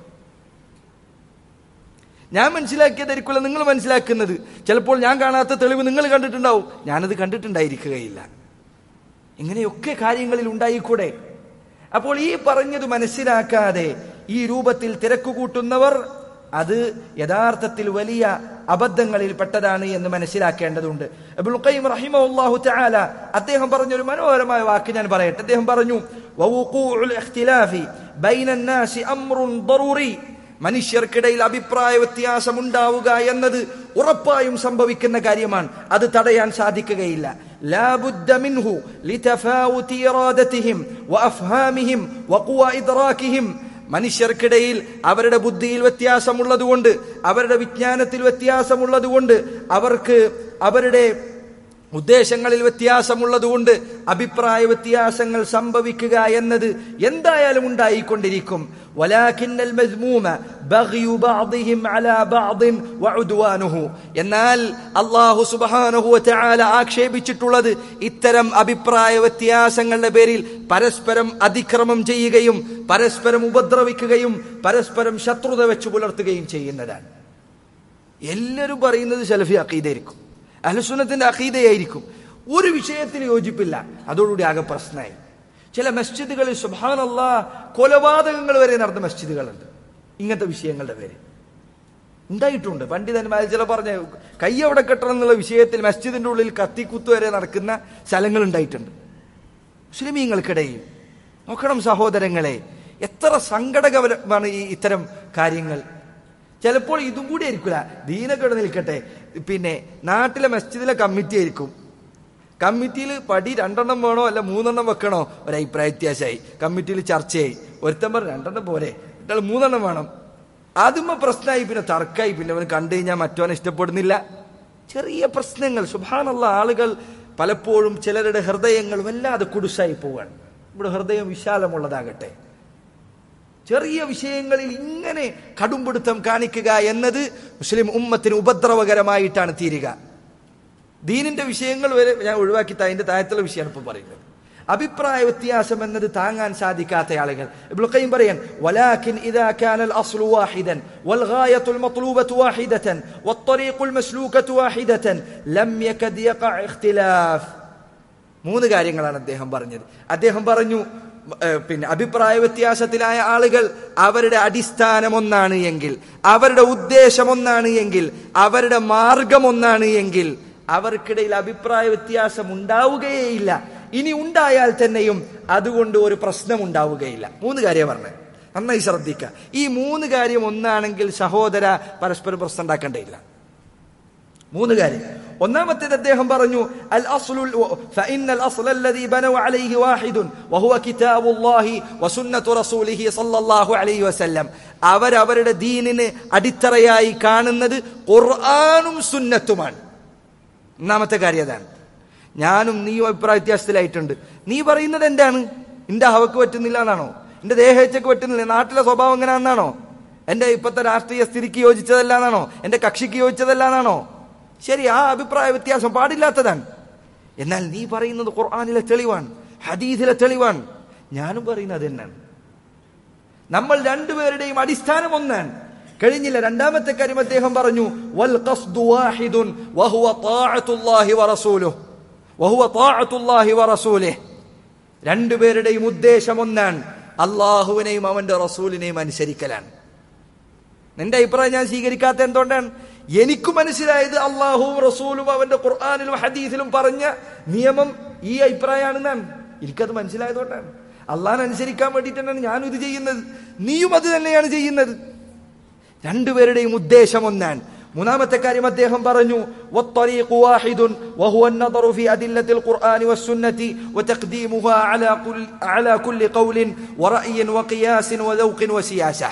S1: ഞാൻ മനസ്സിലാക്കിയതായിരിക്കില്ല നിങ്ങൾ മനസ്സിലാക്കുന്നത് ചിലപ്പോൾ ഞാൻ കാണാത്ത തെളിവ് നിങ്ങൾ കണ്ടിട്ടുണ്ടാവും ഞാനത് കണ്ടിട്ടുണ്ടായിരിക്കുകയില്ല ഇങ്ങനെയൊക്കെ കാര്യങ്ങളിൽ ഉണ്ടായിക്കൂടെ അപ്പോൾ ഈ പറഞ്ഞത് മനസ്സിലാക്കാതെ ഈ രൂപത്തിൽ തിരക്ക് കൂട്ടുന്നവർ അത് യഥാർത്ഥത്തിൽ വലിയ അബദ്ധങ്ങളിൽ പെട്ടതാണ് എന്ന് മനസ്സിലാക്കേണ്ടതുണ്ട് അബ്ദുൽ ഖയ്യിം റഹിമഹുല്ലാഹു തആല അദ്ദേഹം പറഞ്ഞൊരു മനോഹരമായ വാക്ക് ഞാൻ പറയട്ടെ അദ്ദേഹം പറഞ്ഞു വവുഖൂഉൽ ഇഖ്തിലാഫി ബൈനൻ നാസി അംറുൻ ضروري മനുഷ്യർക്കിടയിൽ അഭിപ്രായ വ്യത്യാസം ഉണ്ടാവുക എന്നത് ഉറപ്പായും സംഭവിക്കുന്ന കാര്യമാണ് അത് തടയാൻ സാധിക്കുകയില്ല لا بد منه لتفاوت إرادتهم وأفهامهم وقوى إدراكهم മനുഷ്യർക്കിടയിൽ അവരുടെ ബുദ്ധിയിൽ വ്യത്യാസമുള്ളതുകൊണ്ട് അവരുടെ വിജ്ഞാനത്തിൽ വ്യത്യാസമുള്ളതുകൊണ്ട് അവർക്ക് അവരുടെ ഉദ്ദേശങ്ങളിൽ വ്യത്യാസമുള്ളതുകൊണ്ട് അഭിപ്രായ വ്യത്യാസങ്ങൾ സംഭവിക്കുക എന്നത് എന്തായാലും ഉണ്ടായിക്കൊണ്ടിരിക്കും ولكن المذموم بغي بعضهم على بعض وعدوانه എന്നാൽ അള്ളാഹു സുബ്ഹാനഹു വതആല ആക്ഷേപിച്ചിട്ടുള്ളത് ഇത്തരം അഭിപ്രായ വ്യത്യാസങ്ങളുടെ പേരിൽ പരസ്പരം അതിക്രമം ചെയ്യുകയും പരസ്പരം ഉപദ്രവിക്കുകയും പരസ്പരം ശത്രുത വെച്ച് പുലർത്തുകയും ചെയ്യുന്നതാണ് എല്ലാവരും പറയുന്നത് സലഫി അഖീദയായിരിക്കും അഹ്ലുസുന്നത്തിന്റെ അഖീദയായിരിക്കും ഒരു വിഷയത്തിൽ യോജിപ്പില്ല അതോടുകൂടി ആകെ പ്രശ്നമായി ചില മസ്ജിദുകളിൽ സുബാനല്ല കൊലപാതകങ്ങൾ വരെ നടന്ന മസ്ജിദുകളുണ്ട് ഇങ്ങനത്തെ വിഷയങ്ങളുടെ പേര് ഉണ്ടായിട്ടുണ്ട് പണ്ഡിതന്മാർ ചില പറഞ്ഞ കൈ എവിടെ കെട്ടണം എന്നുള്ള വിഷയത്തിൽ മസ്ജിദിന്റെ ഉള്ളിൽ കത്തിക്കുത്ത് വരെ നടക്കുന്ന സ്ഥലങ്ങൾ ഉണ്ടായിട്ടുണ്ട് മുസ്ലിമീങ്ങൾക്കിടയിൽ നോക്കണം സഹോദരങ്ങളെ എത്ര സങ്കടകരമാണ് ഈ ഇത്തരം കാര്യങ്ങൾ ചിലപ്പോൾ ഇതും കൂടി ആയിരിക്കില്ല ദീനക്കെട് നിൽക്കട്ടെ പിന്നെ നാട്ടിലെ മസ്ജിദിലെ കമ്മിറ്റി ആയിരിക്കും കമ്മിറ്റിയിൽ പടി രണ്ടെണ്ണം വേണോ അല്ല മൂന്നെണ്ണം വെക്കണോ ഒരു അഭിപ്രായ വ്യത്യാസമായി കമ്മിറ്റിയിൽ ചർച്ചയായി ഒരുത്തൻ പറഞ്ഞു രണ്ടെണ്ണം പോരെ ഇയാൾ മൂന്നെണ്ണം വേണം അതുമ്മ പ്രശ്നമായി പിന്നെ തർക്കമായി പിന്നെ അവന് കണ്ടു കഴിഞ്ഞാൽ മറ്റവനെ ഇഷ്ടപ്പെടുന്നില്ല ചെറിയ പ്രശ്നങ്ങൾ സുഭാനുള്ള ആളുകൾ പലപ്പോഴും ചിലരുടെ ഹൃദയങ്ങൾ വല്ലാതെ കുടുസായി പോവാണ് ഇവിടെ ഹൃദയം വിശാലമുള്ളതാകട്ടെ ചെറിയ വിഷയങ്ങളിൽ ഇങ്ങനെ കടുംപിടുത്തം കാണിക്കുക എന്നത് മുസ്ലിം ഉമ്മത്തിന് ഉപദ്രവകരമായിട്ടാണ് തീരുക ദീനിന്റെ വിഷയങ്ങൾ വരെ ഞാൻ ഒഴിവാക്കി അതിന്റെ താഴത്തുള്ള വിഷയമാണ് ഇപ്പൊ പറയുന്നത് അഭിപ്രായ വ്യത്യാസം എന്നത് താങ്ങാൻ സാധിക്കാത്ത ആളുകൾ ഇബ്നുൽ ഖയ്യിം പറയാൻ വലാകിൻ ഇദാ കാന الأصل واحدا والغاية المطلوبة واحدة والطريق المسلوكة واحدة لم يكد يقع اختلاف മൂന്ന് കാര്യങ്ങളാണ് അദ്ദേഹം പറഞ്ഞത് അദ്ദേഹം പറഞ്ഞു ഏഹ്, പിന്നെ അഭിപ്രായ വ്യത്യാസത്തിലായ ആളുകൾ അവരുടെ അടിസ്ഥാനം ഒന്നാണ് എങ്കിൽ അവരുടെ ഉദ്ദേശം ഒന്നാണ് എങ്കിൽ അവരുടെ മാർഗം ഒന്നാണ് എങ്കിൽ അവർക്കിടയിൽ അഭിപ്രായ വ്യത്യാസം ഉണ്ടാവുകയേയില്ല ഇനി ഉണ്ടായാൽ തന്നെയും അതുകൊണ്ട് ഒരു പ്രശ്നം ഉണ്ടാവുകയില്ല മൂന്ന് കാര്യം പറഞ്ഞത് നന്നായി ശ്രദ്ധിക്കുക ഈ മൂന്ന് കാര്യം ഒന്നാണെങ്കിൽ സഹോദര പരസ്പരം പ്രശ്നം ഉണ്ടാക്കേണ്ടയില്ല മൂന്ന് കാര്യം ഒന്നാമത്തേത് അദ്ദേഹം പറഞ്ഞു അൽ അസ്ലുൽ فإن الأصل الذي بنوا عليه واحد وهو كتاب الله وسنة رسوله صلى الله عليه وسلم അവർ അവരുടെ ദീനിന് അടിത്തറയായി കാണുന്നത് ഖുർആനും സുന്നത്തുമാണ് ഒന്നാമത്തെ കാര്യം അതാണ് ഞാനും നീയും അഭിപ്രായ വ്യത്യാസത്തിലായിട്ടുണ്ട് നീ പറയുന്നത് എന്താണ് എന്റെ ഹവക്ക് പറ്റുന്നില്ല എന്നാണോ എന്റെ ദേഹേച്ഛക്ക് പറ്റുന്നില്ല നാട്ടിലെ സ്വഭാവം എങ്ങനെയാണെന്നാണോ എന്റെ ഇപ്പോഴത്തെ രാഷ്ട്രീയ സ്ഥിതിക്ക് യോജിച്ചതല്ല എന്നാണോ എന്റെ കക്ഷിക്ക് യോജിച്ചതല്ല എന്നാണോ ശരി ആ അഭിപ്രായ വ്യത്യാസം പാടില്ലാത്തതാണ് എന്നാൽ നീ പറയുന്നത് ഖുർആാനിലെ തെളിവാണ് ഹദീസിലെ തെളിവാണ് ഞാനും പറയുന്നത് തന്നെയാണ് നമ്മൾ രണ്ടുപേരുടെയും അടിസ്ഥാനം ഒന്നാണ് കഴിഞ്ഞില്ല രണ്ടാമത്തെ കാര്യം അദ്ദേഹം പറഞ്ഞു വൽ ഖസ്ദു വാഹിദുൻ വഹുവ ത്വാഅത്തുല്ലാഹി വറസൂലുഹു വഹുവ ത്വാഅത്തുല്ലാഹി വറസൂലിഹി രണ്ടുപേരുടെയും ഉദ്ദേശം ഒന്നാണ് അള്ളാഹുവിനെയും അവന്റെ റസൂലിനെയും അനുസരിക്കലാണ് നിന്റെ അഭിപ്രായം ഞാൻ സ്വീകരിക്കാത്ത എന്തുകൊണ്ടാണ് എനിക്ക് മനസ്സിലായത് അള്ളാഹുവും റസൂലും അവന്റെ ഖുർആാനിലും ഹദീസിലും പറഞ്ഞ നിയമം ഈ അഭിപ്രായമാണെന്നാണ് എനിക്കത് മനസ്സിലായതുകൊണ്ടാണ് അള്ളാഹിനെ അനുസരിക്കാൻ വേണ്ടിയിട്ടാണ് ഞാനും ഇത് ചെയ്യുന്നത് നീയും അത് തന്നെയാണ് ചെയ്യുന്നത് രണ്ടുപേരുടെയും ഉദ്ദേശം ഒന്നാണ് മൂന്നാമത്തെ കാര്യം അദ്ദേഹം പറഞ്ഞു والطريق واحد وهو النظر في أدلة القرآن والسنة وتقديمها على كل على كل قول ورأي وقياس وذوق وسياسة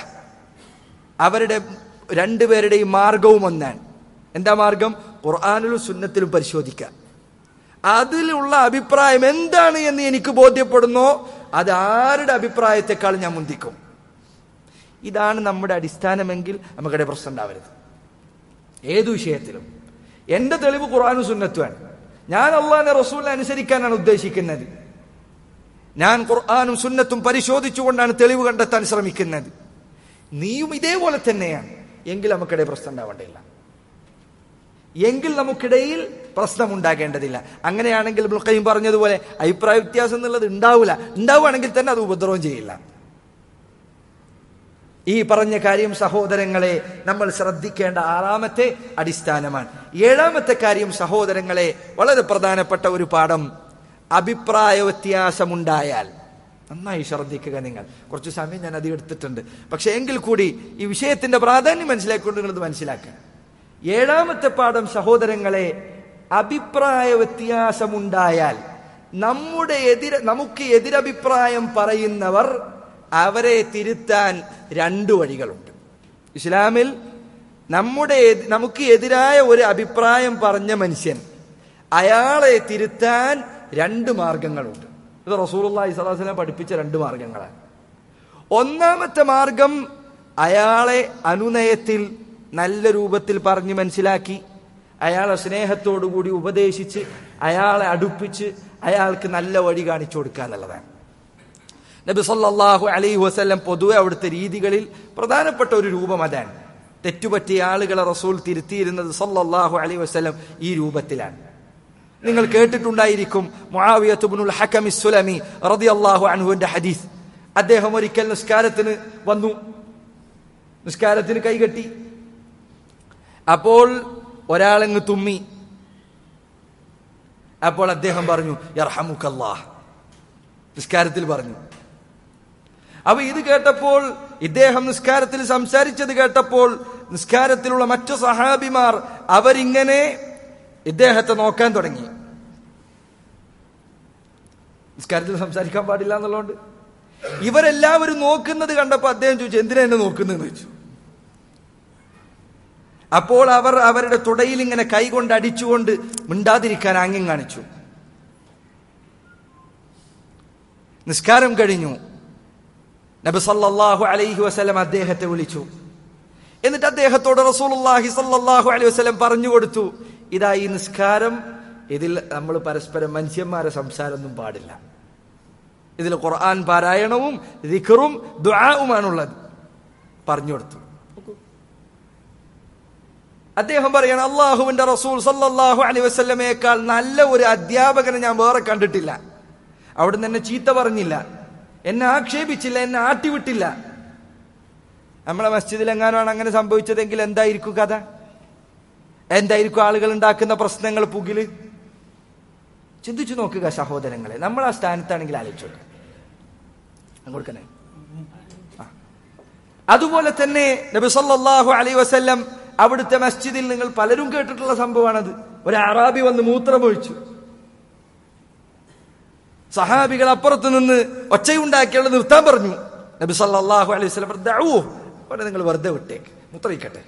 S1: അവരുടെ രണ്ടുപേരുടെയും മാർഗവും ഒന്നാണ് എന്താ മാർഗം ഖുർആാനിലും സുന്നത്തിലും പരിശോധിക്കുക അതിലുള്ള അഭിപ്രായം എന്താണ് എന്ന് എനിക്ക് ബോധ്യപ്പെടുന്നോ അത് ആരുടെ അഭിപ്രായത്തെക്കാൾ ഞാൻ മുന്തിക്കും ഇതാണ് നമ്മുടെ അടിസ്ഥാനമെങ്കിൽ നമുക്കിടെ പ്രശ്നം ഉണ്ടാവരുത് ഏതു വിഷയത്തിലും എന്റെ തെളിവ് ഖുർആാനും സുന്നത്തുമാണ് ഞാൻ അള്ളാഹിനെ റസൂലിനെ അനുസരിക്കാനാണ് ഉദ്ദേശിക്കുന്നത് ഞാൻ ഖുർആാനും സുന്നത്തും പരിശോധിച്ചുകൊണ്ടാണ് തെളിവ് കണ്ടെത്താൻ ശ്രമിക്കുന്നത് നീയും ഇതേപോലെ തന്നെയാണ് എങ്കിൽ നമുക്കിടെ പ്രശ്നം ഉണ്ടാവേണ്ടതില്ല എങ്കിൽ നമുക്കിടയിൽ പ്രശ്നം ഉണ്ടാകേണ്ടതില്ല അങ്ങനെയാണെങ്കിൽ ഇബ്നുൽ ഖയ്യിം പറഞ്ഞതുപോലെ അഭിപ്രായ വ്യത്യാസം എന്നുള്ളത് ഉണ്ടാവില്ല ഉണ്ടാവുകയാണെങ്കിൽ തന്നെ അത് ഉപദ്രവം ചെയ്യില്ല ഈ പറഞ്ഞ കാര്യം സഹോദരങ്ങളെ നമ്മൾ ശ്രദ്ധിക്കേണ്ട ആറാമത്തെ അടിസ്ഥാനമാണ് ഏഴാമത്തെ കാര്യം സഹോദരങ്ങളെ വളരെ പ്രധാനപ്പെട്ട ഒരു പാഠം അഭിപ്രായ വ്യത്യാസമുണ്ടായാൽ നന്നായി ശ്രദ്ധിക്കുക നിങ്ങൾ കുറച്ച് സമയം ഞാൻ അത് എടുത്തിട്ടുണ്ട് പക്ഷെ എങ്കിൽ കൂടി ഈ വിഷയത്തിന്റെ പ്രാധാന്യം മനസ്സിലാക്കിക്കൊണ്ട് നിങ്ങളത് മനസ്സിലാക്കുക ഏഴാമത്തെ പാഠം സഹോദരങ്ങളെ അഭിപ്രായ വ്യത്യാസമുണ്ടായാൽ നമ്മുടെ എതിര നമുക്ക് എതിരഭിപ്രായം പറയുന്നവർ അവരെ തിരുത്താൻ രണ്ടു വഴികളുണ്ട് ഇസ്ലാമിൽ നമ്മുടെ എതി- നമുക്ക് എതിരായ ഒരു അഭിപ്രായം പറഞ്ഞ മനുഷ്യൻ അയാളെ തിരുത്താൻ രണ്ട് മാർഗങ്ങളുണ്ട് ഇത് റസൂലുള്ളാഹി സ്വല്ലല്ലാഹു അലൈഹി വസല്ലം പഠിപ്പിച്ച രണ്ട് മാർഗങ്ങളാണ് ഒന്നാമത്തെ മാർഗം അയാളെ അനുനയത്തിൽ നല്ല രൂപത്തിൽ പറഞ്ഞ് മനസ്സിലാക്കി അയാളെ സ്നേഹത്തോടുകൂടി ഉപദേശിച്ച് അയാളെ അടുപ്പിച്ച് അയാൾക്ക് നല്ല വഴി കാണിച്ചു കൊടുക്കുക എന്നുള്ളതാണ് നബി സല്ലല്ലാഹു അലൈഹി വസല്ലം പൊതുവെ അവിടുത്തെ രീതികളിൽ പ്രധാനപ്പെട്ട ഒരു രൂപം അതാണ് തെറ്റുപറ്റിയ ആളുകളെ റസൂൽ തിരുത്തിയിരുന്നത് സല്ലല്ലാഹു അലൈഹി വസല്ലം ഈ രൂപത്തിലാണ് നിങ്ങൾ കേട്ടിട്ടുണ്ടായിരിക്കും മുആവിയത്ത് ഇബ്നുൽ ഹകം സുലമി റളിയല്ലാഹു അൻഹുവിന്റെ ഹദീസ് അദ്ദേഹം ഒരിക്കൽ നിസ്കാരത്തിന് വന്നു നിസ്കാരത്തിന് കൈകെട്ടി അപ്പോൾ ഒരാളങ്ങ് തുമ്മി അപ്പോൾ അദ്ദേഹം പറഞ്ഞു യർഹമുക്കല്ലാഹ് നിസ്കാരത്തിൽ പറഞ്ഞു അപ്പൊ ഇത് കേട്ടപ്പോൾ ഇദ്ദേഹം നിസ്കാരത്തിൽ സംസാരിച്ചത് കേട്ടപ്പോൾ നിസ്കാരത്തിലുള്ള മറ്റു സഹാബിമാർ അവരിങ്ങനെ ഇദ്ദേഹത്തെ നോക്കാൻ തുടങ്ങി നിസ്കാരത്തിൽ സംസാരിക്കാൻ പാടില്ല എന്നുള്ളതുകൊണ്ട് ഇവരെല്ലാവരും നോക്കുന്നത് കണ്ടപ്പോൾ അദ്ദേഹം ചോദിച്ചു എന്തിനാ എന്നെ നോക്കുന്നതെന്ന് ചോദിച്ചു അപ്പോൾ അവർ അവരുടെ തുടയിൽ ഇങ്ങനെ കൈകൊണ്ട് അടിച്ചുകൊണ്ട് മിണ്ടാതിരിക്കാൻ ആംഗ്യം കാണിച്ചു നിസ്കാരം കഴിഞ്ഞു നബി സല്ലല്ലാഹു അലൈഹി വസല്ലം അദ്ദേഹത്തെ വിളിച്ചു എന്നിട്ട് അദ്ദേഹത്തോട് റസൂലുള്ളാഹി സല്ലല്ലാഹു അലൈഹി വസല്ലം പറഞ്ഞു കൊടുത്തു ഇതാ ഈ നിസ്കാരം ഇതിൽ നമ്മൾ പരസ്പരം മനുഷ്യന്മാരെ സംസാരമൊന്നും പാടില്ല ഇതിൽ ഖുർആൻ പാരായണവും ദിഖറും ദുആവുമാണുള്ളത് പറഞ്ഞു കൊടുത്തു അദ്ദേഹം പറയാണ് അള്ളാഹുവിന്റെ റസൂൽ സല്ലല്ലാഹു അലൈഹി വസല്ലമയേക്കാൾ നല്ല ഒരു അധ്യാപകനെ ഞാൻ വേറെ കണ്ടിട്ടില്ല അവിടുന്ന് എന്നെ ചീത്ത പറഞ്ഞില്ല എന്നെ ആക്ഷേപിച്ചില്ല എന്നെ ആട്ടിവിട്ടില്ല നമ്മളെ മസ്ജിദിൽ എങ്ങാനാണ് അങ്ങനെ സംഭവിച്ചതെങ്കിൽ എന്തായിരിക്കും കഥ എന്തായിരിക്കും ആളുകൾ ഉണ്ടാക്കുന്ന പ്രശ്നങ്ങൾ പുകില് ചിന്തിച്ചു നോക്കുക സഹോദരങ്ങളെ നമ്മൾ ആ സ്ഥാനത്താണെങ്കിൽ ആലോചിച്ചോട്ടെ കൊടുക്കണേ ആ. അതുപോലെ തന്നെ നബി സല്ലല്ലാഹു അലൈഹി വസല്ലം അവിടുത്തെ മസ്ജിദിൽ നിങ്ങൾ പലരും കേട്ടിട്ടുള്ള സംഭവമാണത് ഒരു അറാബി വന്ന് മൂത്രമൊഴിച്ചു സഹാബികൾ അപ്പുറത്ത് നിന്ന് ഒച്ചയുണ്ടാക്കിയാൽ നിർത്താൻ പറഞ്ഞു നബി സല്ലല്ലാഹു അലൈഹി വസല്ലം പറഞ്ഞു, "ദഅൂ." അവനെ നിങ്ങൾ വെറുതെ വിട്ടേക്ക് മൂത്രയിക്കട്ടെ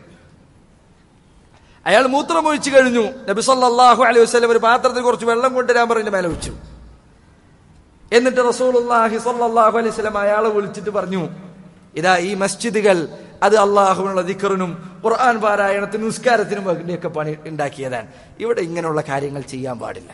S1: അയാൾ മൂത്രമൊഴിച്ചു കഴിഞ്ഞു നബി സല്ലല്ലാഹു അലൈഹി വസല്ലം ഒരു പാത്രത്തിൽ കുറച്ച് വെള്ളം കൊണ്ടുവരാൻ പറഞ്ഞ മേലെ വെച്ചു എന്നിട്ട് റസൂലുള്ളാഹി സ്വല്ലല്ലാഹു അലൈഹി വസല്ലം അയാളെ വിളിച്ചിട്ട് പറഞ്ഞു ഇതാ ഈ മസ്ജിദുകൾ അത് അള്ളാഹുവിനുള്ള ദിക്കറിനും ഖുർആൻ പാരായണത്തിനും നിസ്കാരത്തിനും വേണ്ടിയൊക്കെ പണി ഉണ്ടാക്കിയതാണ് ഇവിടെ ഇങ്ങനെയുള്ള കാര്യങ്ങൾ ചെയ്യാൻ പാടില്ല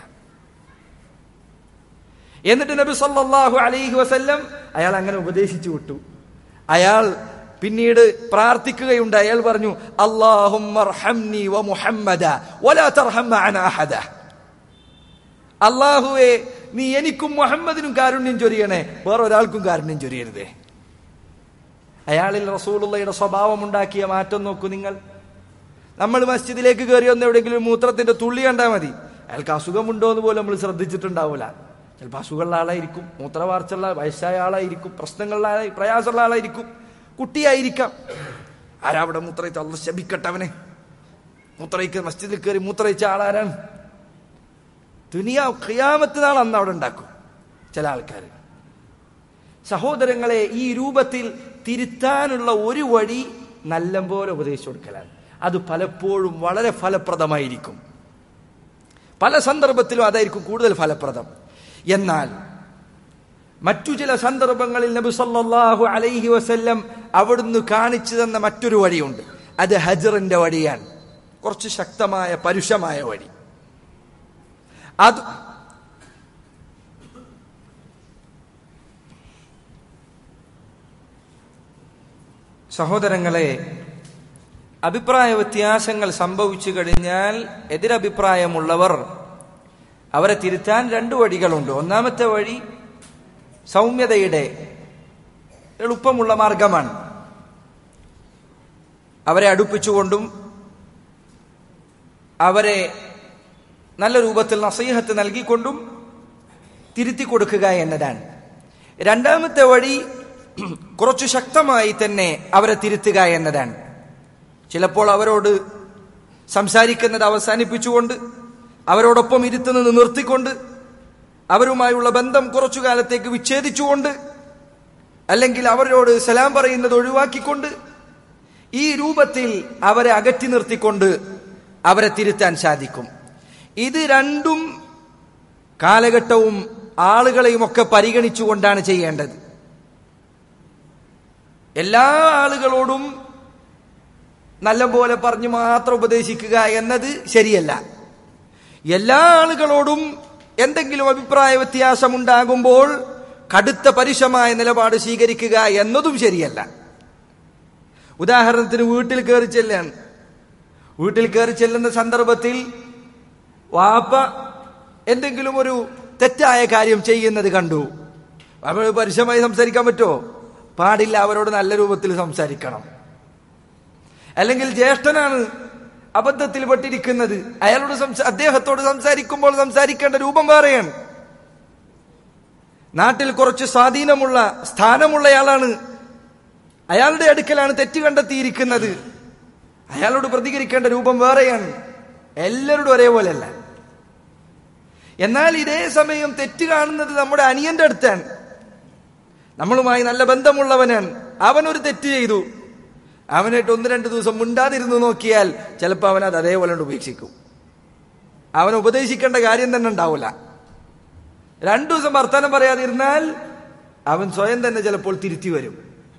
S1: എന്നിട്ട് നബി സല്ലല്ലാഹു അലൈഹി വസല്ലം അയാൾ അങ്ങനെ ഉപദേശിച്ചു വിട്ടു അയാൾ പിന്നീട് പ്രാർത്ഥിക്കുകയുണ്ട് അയാൾ പറഞ്ഞു അല്ലാഹുമ്മർഹംനി വ മുഹമ്മദ വലാ തർഹം മഅന അഹദ അള്ളാഹുവെ നീ എനിക്കും മുഹമ്മദിനും കാരുണ്യം ചൊരിയണേ വേറെ ഒരാൾക്കും കാരുണ്യം ചൊരിയരുതേ അയാളിൽ റസൂലുള്ളയുടെ സ്വഭാവം ഉണ്ടാക്കിയ മാറ്റം നോക്കൂ നിങ്ങൾ നമ്മൾ മസ്ജിദിലേക്ക് കയറി വന്ന എവിടെയെങ്കിലും ഒരു മൂത്രത്തിന്റെ തുള്ളി കണ്ടാൽ മതി അയാൾക്ക് അസുഖമുണ്ടോ എന്ന് പോലും നമ്മൾ ശ്രദ്ധിച്ചിട്ടുണ്ടാവില്ല ചിലപ്പോൾ അസുഖമുള്ള ആളായിരിക്കും മൂത്രവാർച്ചുള്ള വയസ്സായ ആളായിരിക്കും പ്രശ്നങ്ങളുള്ള ആളായി പ്രയാസമുള്ള ആളായിരിക്കും കുട്ടിയായിരിക്കാം ആരാ അവിടെ മൂത്രയിച്ച അള്ള ശപിക്കട്ടെ അവനെ മൂത്രയിക്ക മസ്ജിദിൽ കയറി മൂത്രയിച്ച ആളാരാണ് ദുനിയാ ഖിയാമത്ത് നാൾ അന്ന് അവിടെ ഉണ്ടാക്കും ചില ആൾക്കാർ സഹോദരങ്ങളെ ഈ രൂപത്തിൽ തിരുത്താനുള്ള ഒരു വഴി നല്ലപോലെ ഉപദേശിച്ചു കൊടുക്കലാണ് അത് പലപ്പോഴും വളരെ ഫലപ്രദമായിരിക്കും പല സന്ദർഭത്തിലും അതായിരിക്കും കൂടുതൽ ഫലപ്രദം എന്നാൽ മറ്റു ചില സന്ദർഭങ്ങളിൽ നബി സല്ലല്ലാഹു അലൈഹി വസല്ലം അവിടുന്ന് കാണിച്ചു തന്ന മറ്റൊരു വഴിയുണ്ട് അത് ഹജറിന്റെ വഴിയാണ് കുറച്ച് ശക്തമായ പരുഷമായ വഴി അത് സഹോദരങ്ങളെ അഭിപ്രായ വ്യത്യാസങ്ങൾ സംഭവിച്ചു കഴിഞ്ഞാൽ എതിരഭിപ്രായമുള്ളവർ അവരെ തിരുത്താൻ രണ്ടു വഴികളുണ്ട് ഒന്നാമത്തെ വഴി സൗമ്യതയുടെ എളുപ്പമുള്ള മാർഗമാണ് അവരെ അടുപ്പിച്ചുകൊണ്ടും അവരെ നല്ല രൂപത്തിൽ നസീഹത്ത് നൽകിക്കൊണ്ടും തിരുത്തി കൊടുക്കുക എന്നതാണ് രണ്ടാമത്തെ വഴി കുറച്ചു ശക്തമായി തന്നെ അവരെ തിരുത്തുക എന്നതാണ് ചിലപ്പോൾ അവരോട് സംസാരിക്കുന്നത് അവസാനിപ്പിച്ചുകൊണ്ട് അവരോടൊപ്പം ഇരുത്തുന്നത് നിർത്തിക്കൊണ്ട് അവരുമായുള്ള ബന്ധം കുറച്ചു കാലത്തേക്ക് വിച്ഛേദിച്ചുകൊണ്ട് അല്ലെങ്കിൽ അവരോട് സലാം പറയുന്നത് ഒഴിവാക്കിക്കൊണ്ട് ഈ രൂപത്തിൽ അവരെ അകറ്റി നിർത്തിക്കൊണ്ട് അവരെ തിരുത്താൻ സാധിക്കും ഇത് രണ്ടും കാലഘട്ടവും ആളുകളെയും ഒക്കെ പരിഗണിച്ചുകൊണ്ടാണ് ചെയ്യേണ്ടത് എല്ലാ ആളുകളോടും നല്ലപോലെ പറഞ്ഞു മാത്രം ഉപദേശിക്കുക എന്നത് ശരിയല്ല എല്ലാ ആളുകളോടും എന്തെങ്കിലും അഭിപ്രായ വ്യത്യാസം ഉണ്ടാകുമ്പോൾ കടുത്ത പരുഷമായ നിലപാട് സ്വീകരിക്കുക എന്നതും ശരിയല്ല ഉദാഹരണത്തിന് വീട്ടിൽ കയറി ചെല്ലാണ് വീട്ടിൽ കയറി ചെല്ലുന്ന സന്ദർഭത്തിൽ വാപ്പ എന്തെങ്കിലും ഒരു തെറ്റായ കാര്യം ചെയ്യുന്നത് കണ്ടു അവൾ പരുഷമായി സംസാരിക്കാൻ പറ്റുമോ പാടില്ല അവരോട് നല്ല രൂപത്തിൽ സംസാരിക്കണം അല്ലെങ്കിൽ ജ്യേഷ്ഠനാണ് അബദ്ധത്തിൽ പെട്ടിരിക്കുന്നത് അയാളോട് സംസാ അദ്ദേഹത്തോട് സംസാരിക്കുമ്പോൾ സംസാരിക്കേണ്ട രൂപം വേറെയാണ് നാട്ടിൽ കുറച്ച് സ്വാധീനമുള്ള സ്ഥാനമുള്ളയാളാണ് അയാളുടെ അടുക്കലാണ് തെറ്റ് കണ്ടെത്തിയിരിക്കുന്നത് അയാളോട് പ്രതികരിക്കേണ്ട രൂപം വേറെയാണ് എല്ലാവരോടും ഒരേപോലെയല്ല എന്നാൽ ഇതേ സമയം തെറ്റ് കാണുന്നത് നമ്മുടെ അനിയന്റെ അടുത്താണ് നമ്മളുമായി നല്ല ബന്ധമുള്ളവനാണ് അവനൊരു തെറ്റ് ചെയ്തു അവനായിട്ട് ഒന്ന് രണ്ട് ദിവസം മുണ്ടാതിരുന്നു നോക്കിയാൽ ചിലപ്പോൾ അവൻ അത് അതേപോലെ കൊണ്ട് ഉപേക്ഷിക്കും അവനെ ഉപദേശിക്കേണ്ട കാര്യം തന്നെ ഉണ്ടാവില്ല രണ്ടു ദിവസം വർത്തമാനം പറയാതിരുന്നാൽ അവൻ സ്വയം തന്നെ ചിലപ്പോൾ തിരുത്തി വരും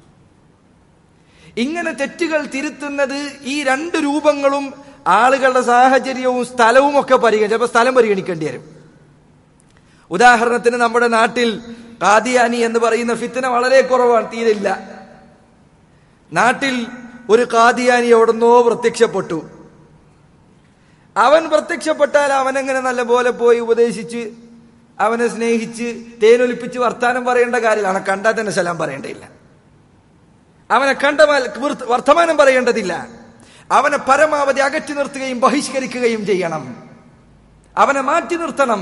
S1: ഇങ്ങനെ തെറ്റുകൾ തിരുത്തുന്നത് ഈ രണ്ട് രൂപങ്ങളും ആളുകളുടെ സാഹചര്യവും സ്ഥലവും ഒക്കെ പരിഗണിക്കും ചിലപ്പോൾ സ്ഥലം പരിഗണിക്കേണ്ടി വരും ഉദാഹരണത്തിന് നമ്മുടെ നാട്ടിൽ കാദിയാനി എന്ന് പറയുന്ന ഫിത്തന വളരെ കുറവാണ് തീരില്ല നാട്ടിൽ ഒരു കാദിയാനി എവിടുന്നോ പ്രത്യക്ഷപ്പെട്ടു അവൻ പ്രത്യക്ഷപ്പെട്ടാൽ അവനെങ്ങനെ നല്ല പോലെ പോയി ഉപദേശിച്ച് അവനെ സ്നേഹിച്ച് തേനൊലിപ്പിച്ച് വർത്താനം പറയേണ്ട കാര്യമാണ് കണ്ടാൽ തന്നെ സലാം പറയേണ്ടതില്ല അവനെ കണ്ട വർത്തമാനം പറയേണ്ടതില്ല അവനെ പരമാവധി അകറ്റി നിർത്തുകയും ബഹിഷ്കരിക്കുകയും ചെയ്യണം അവനെ മാറ്റി നിർത്തണം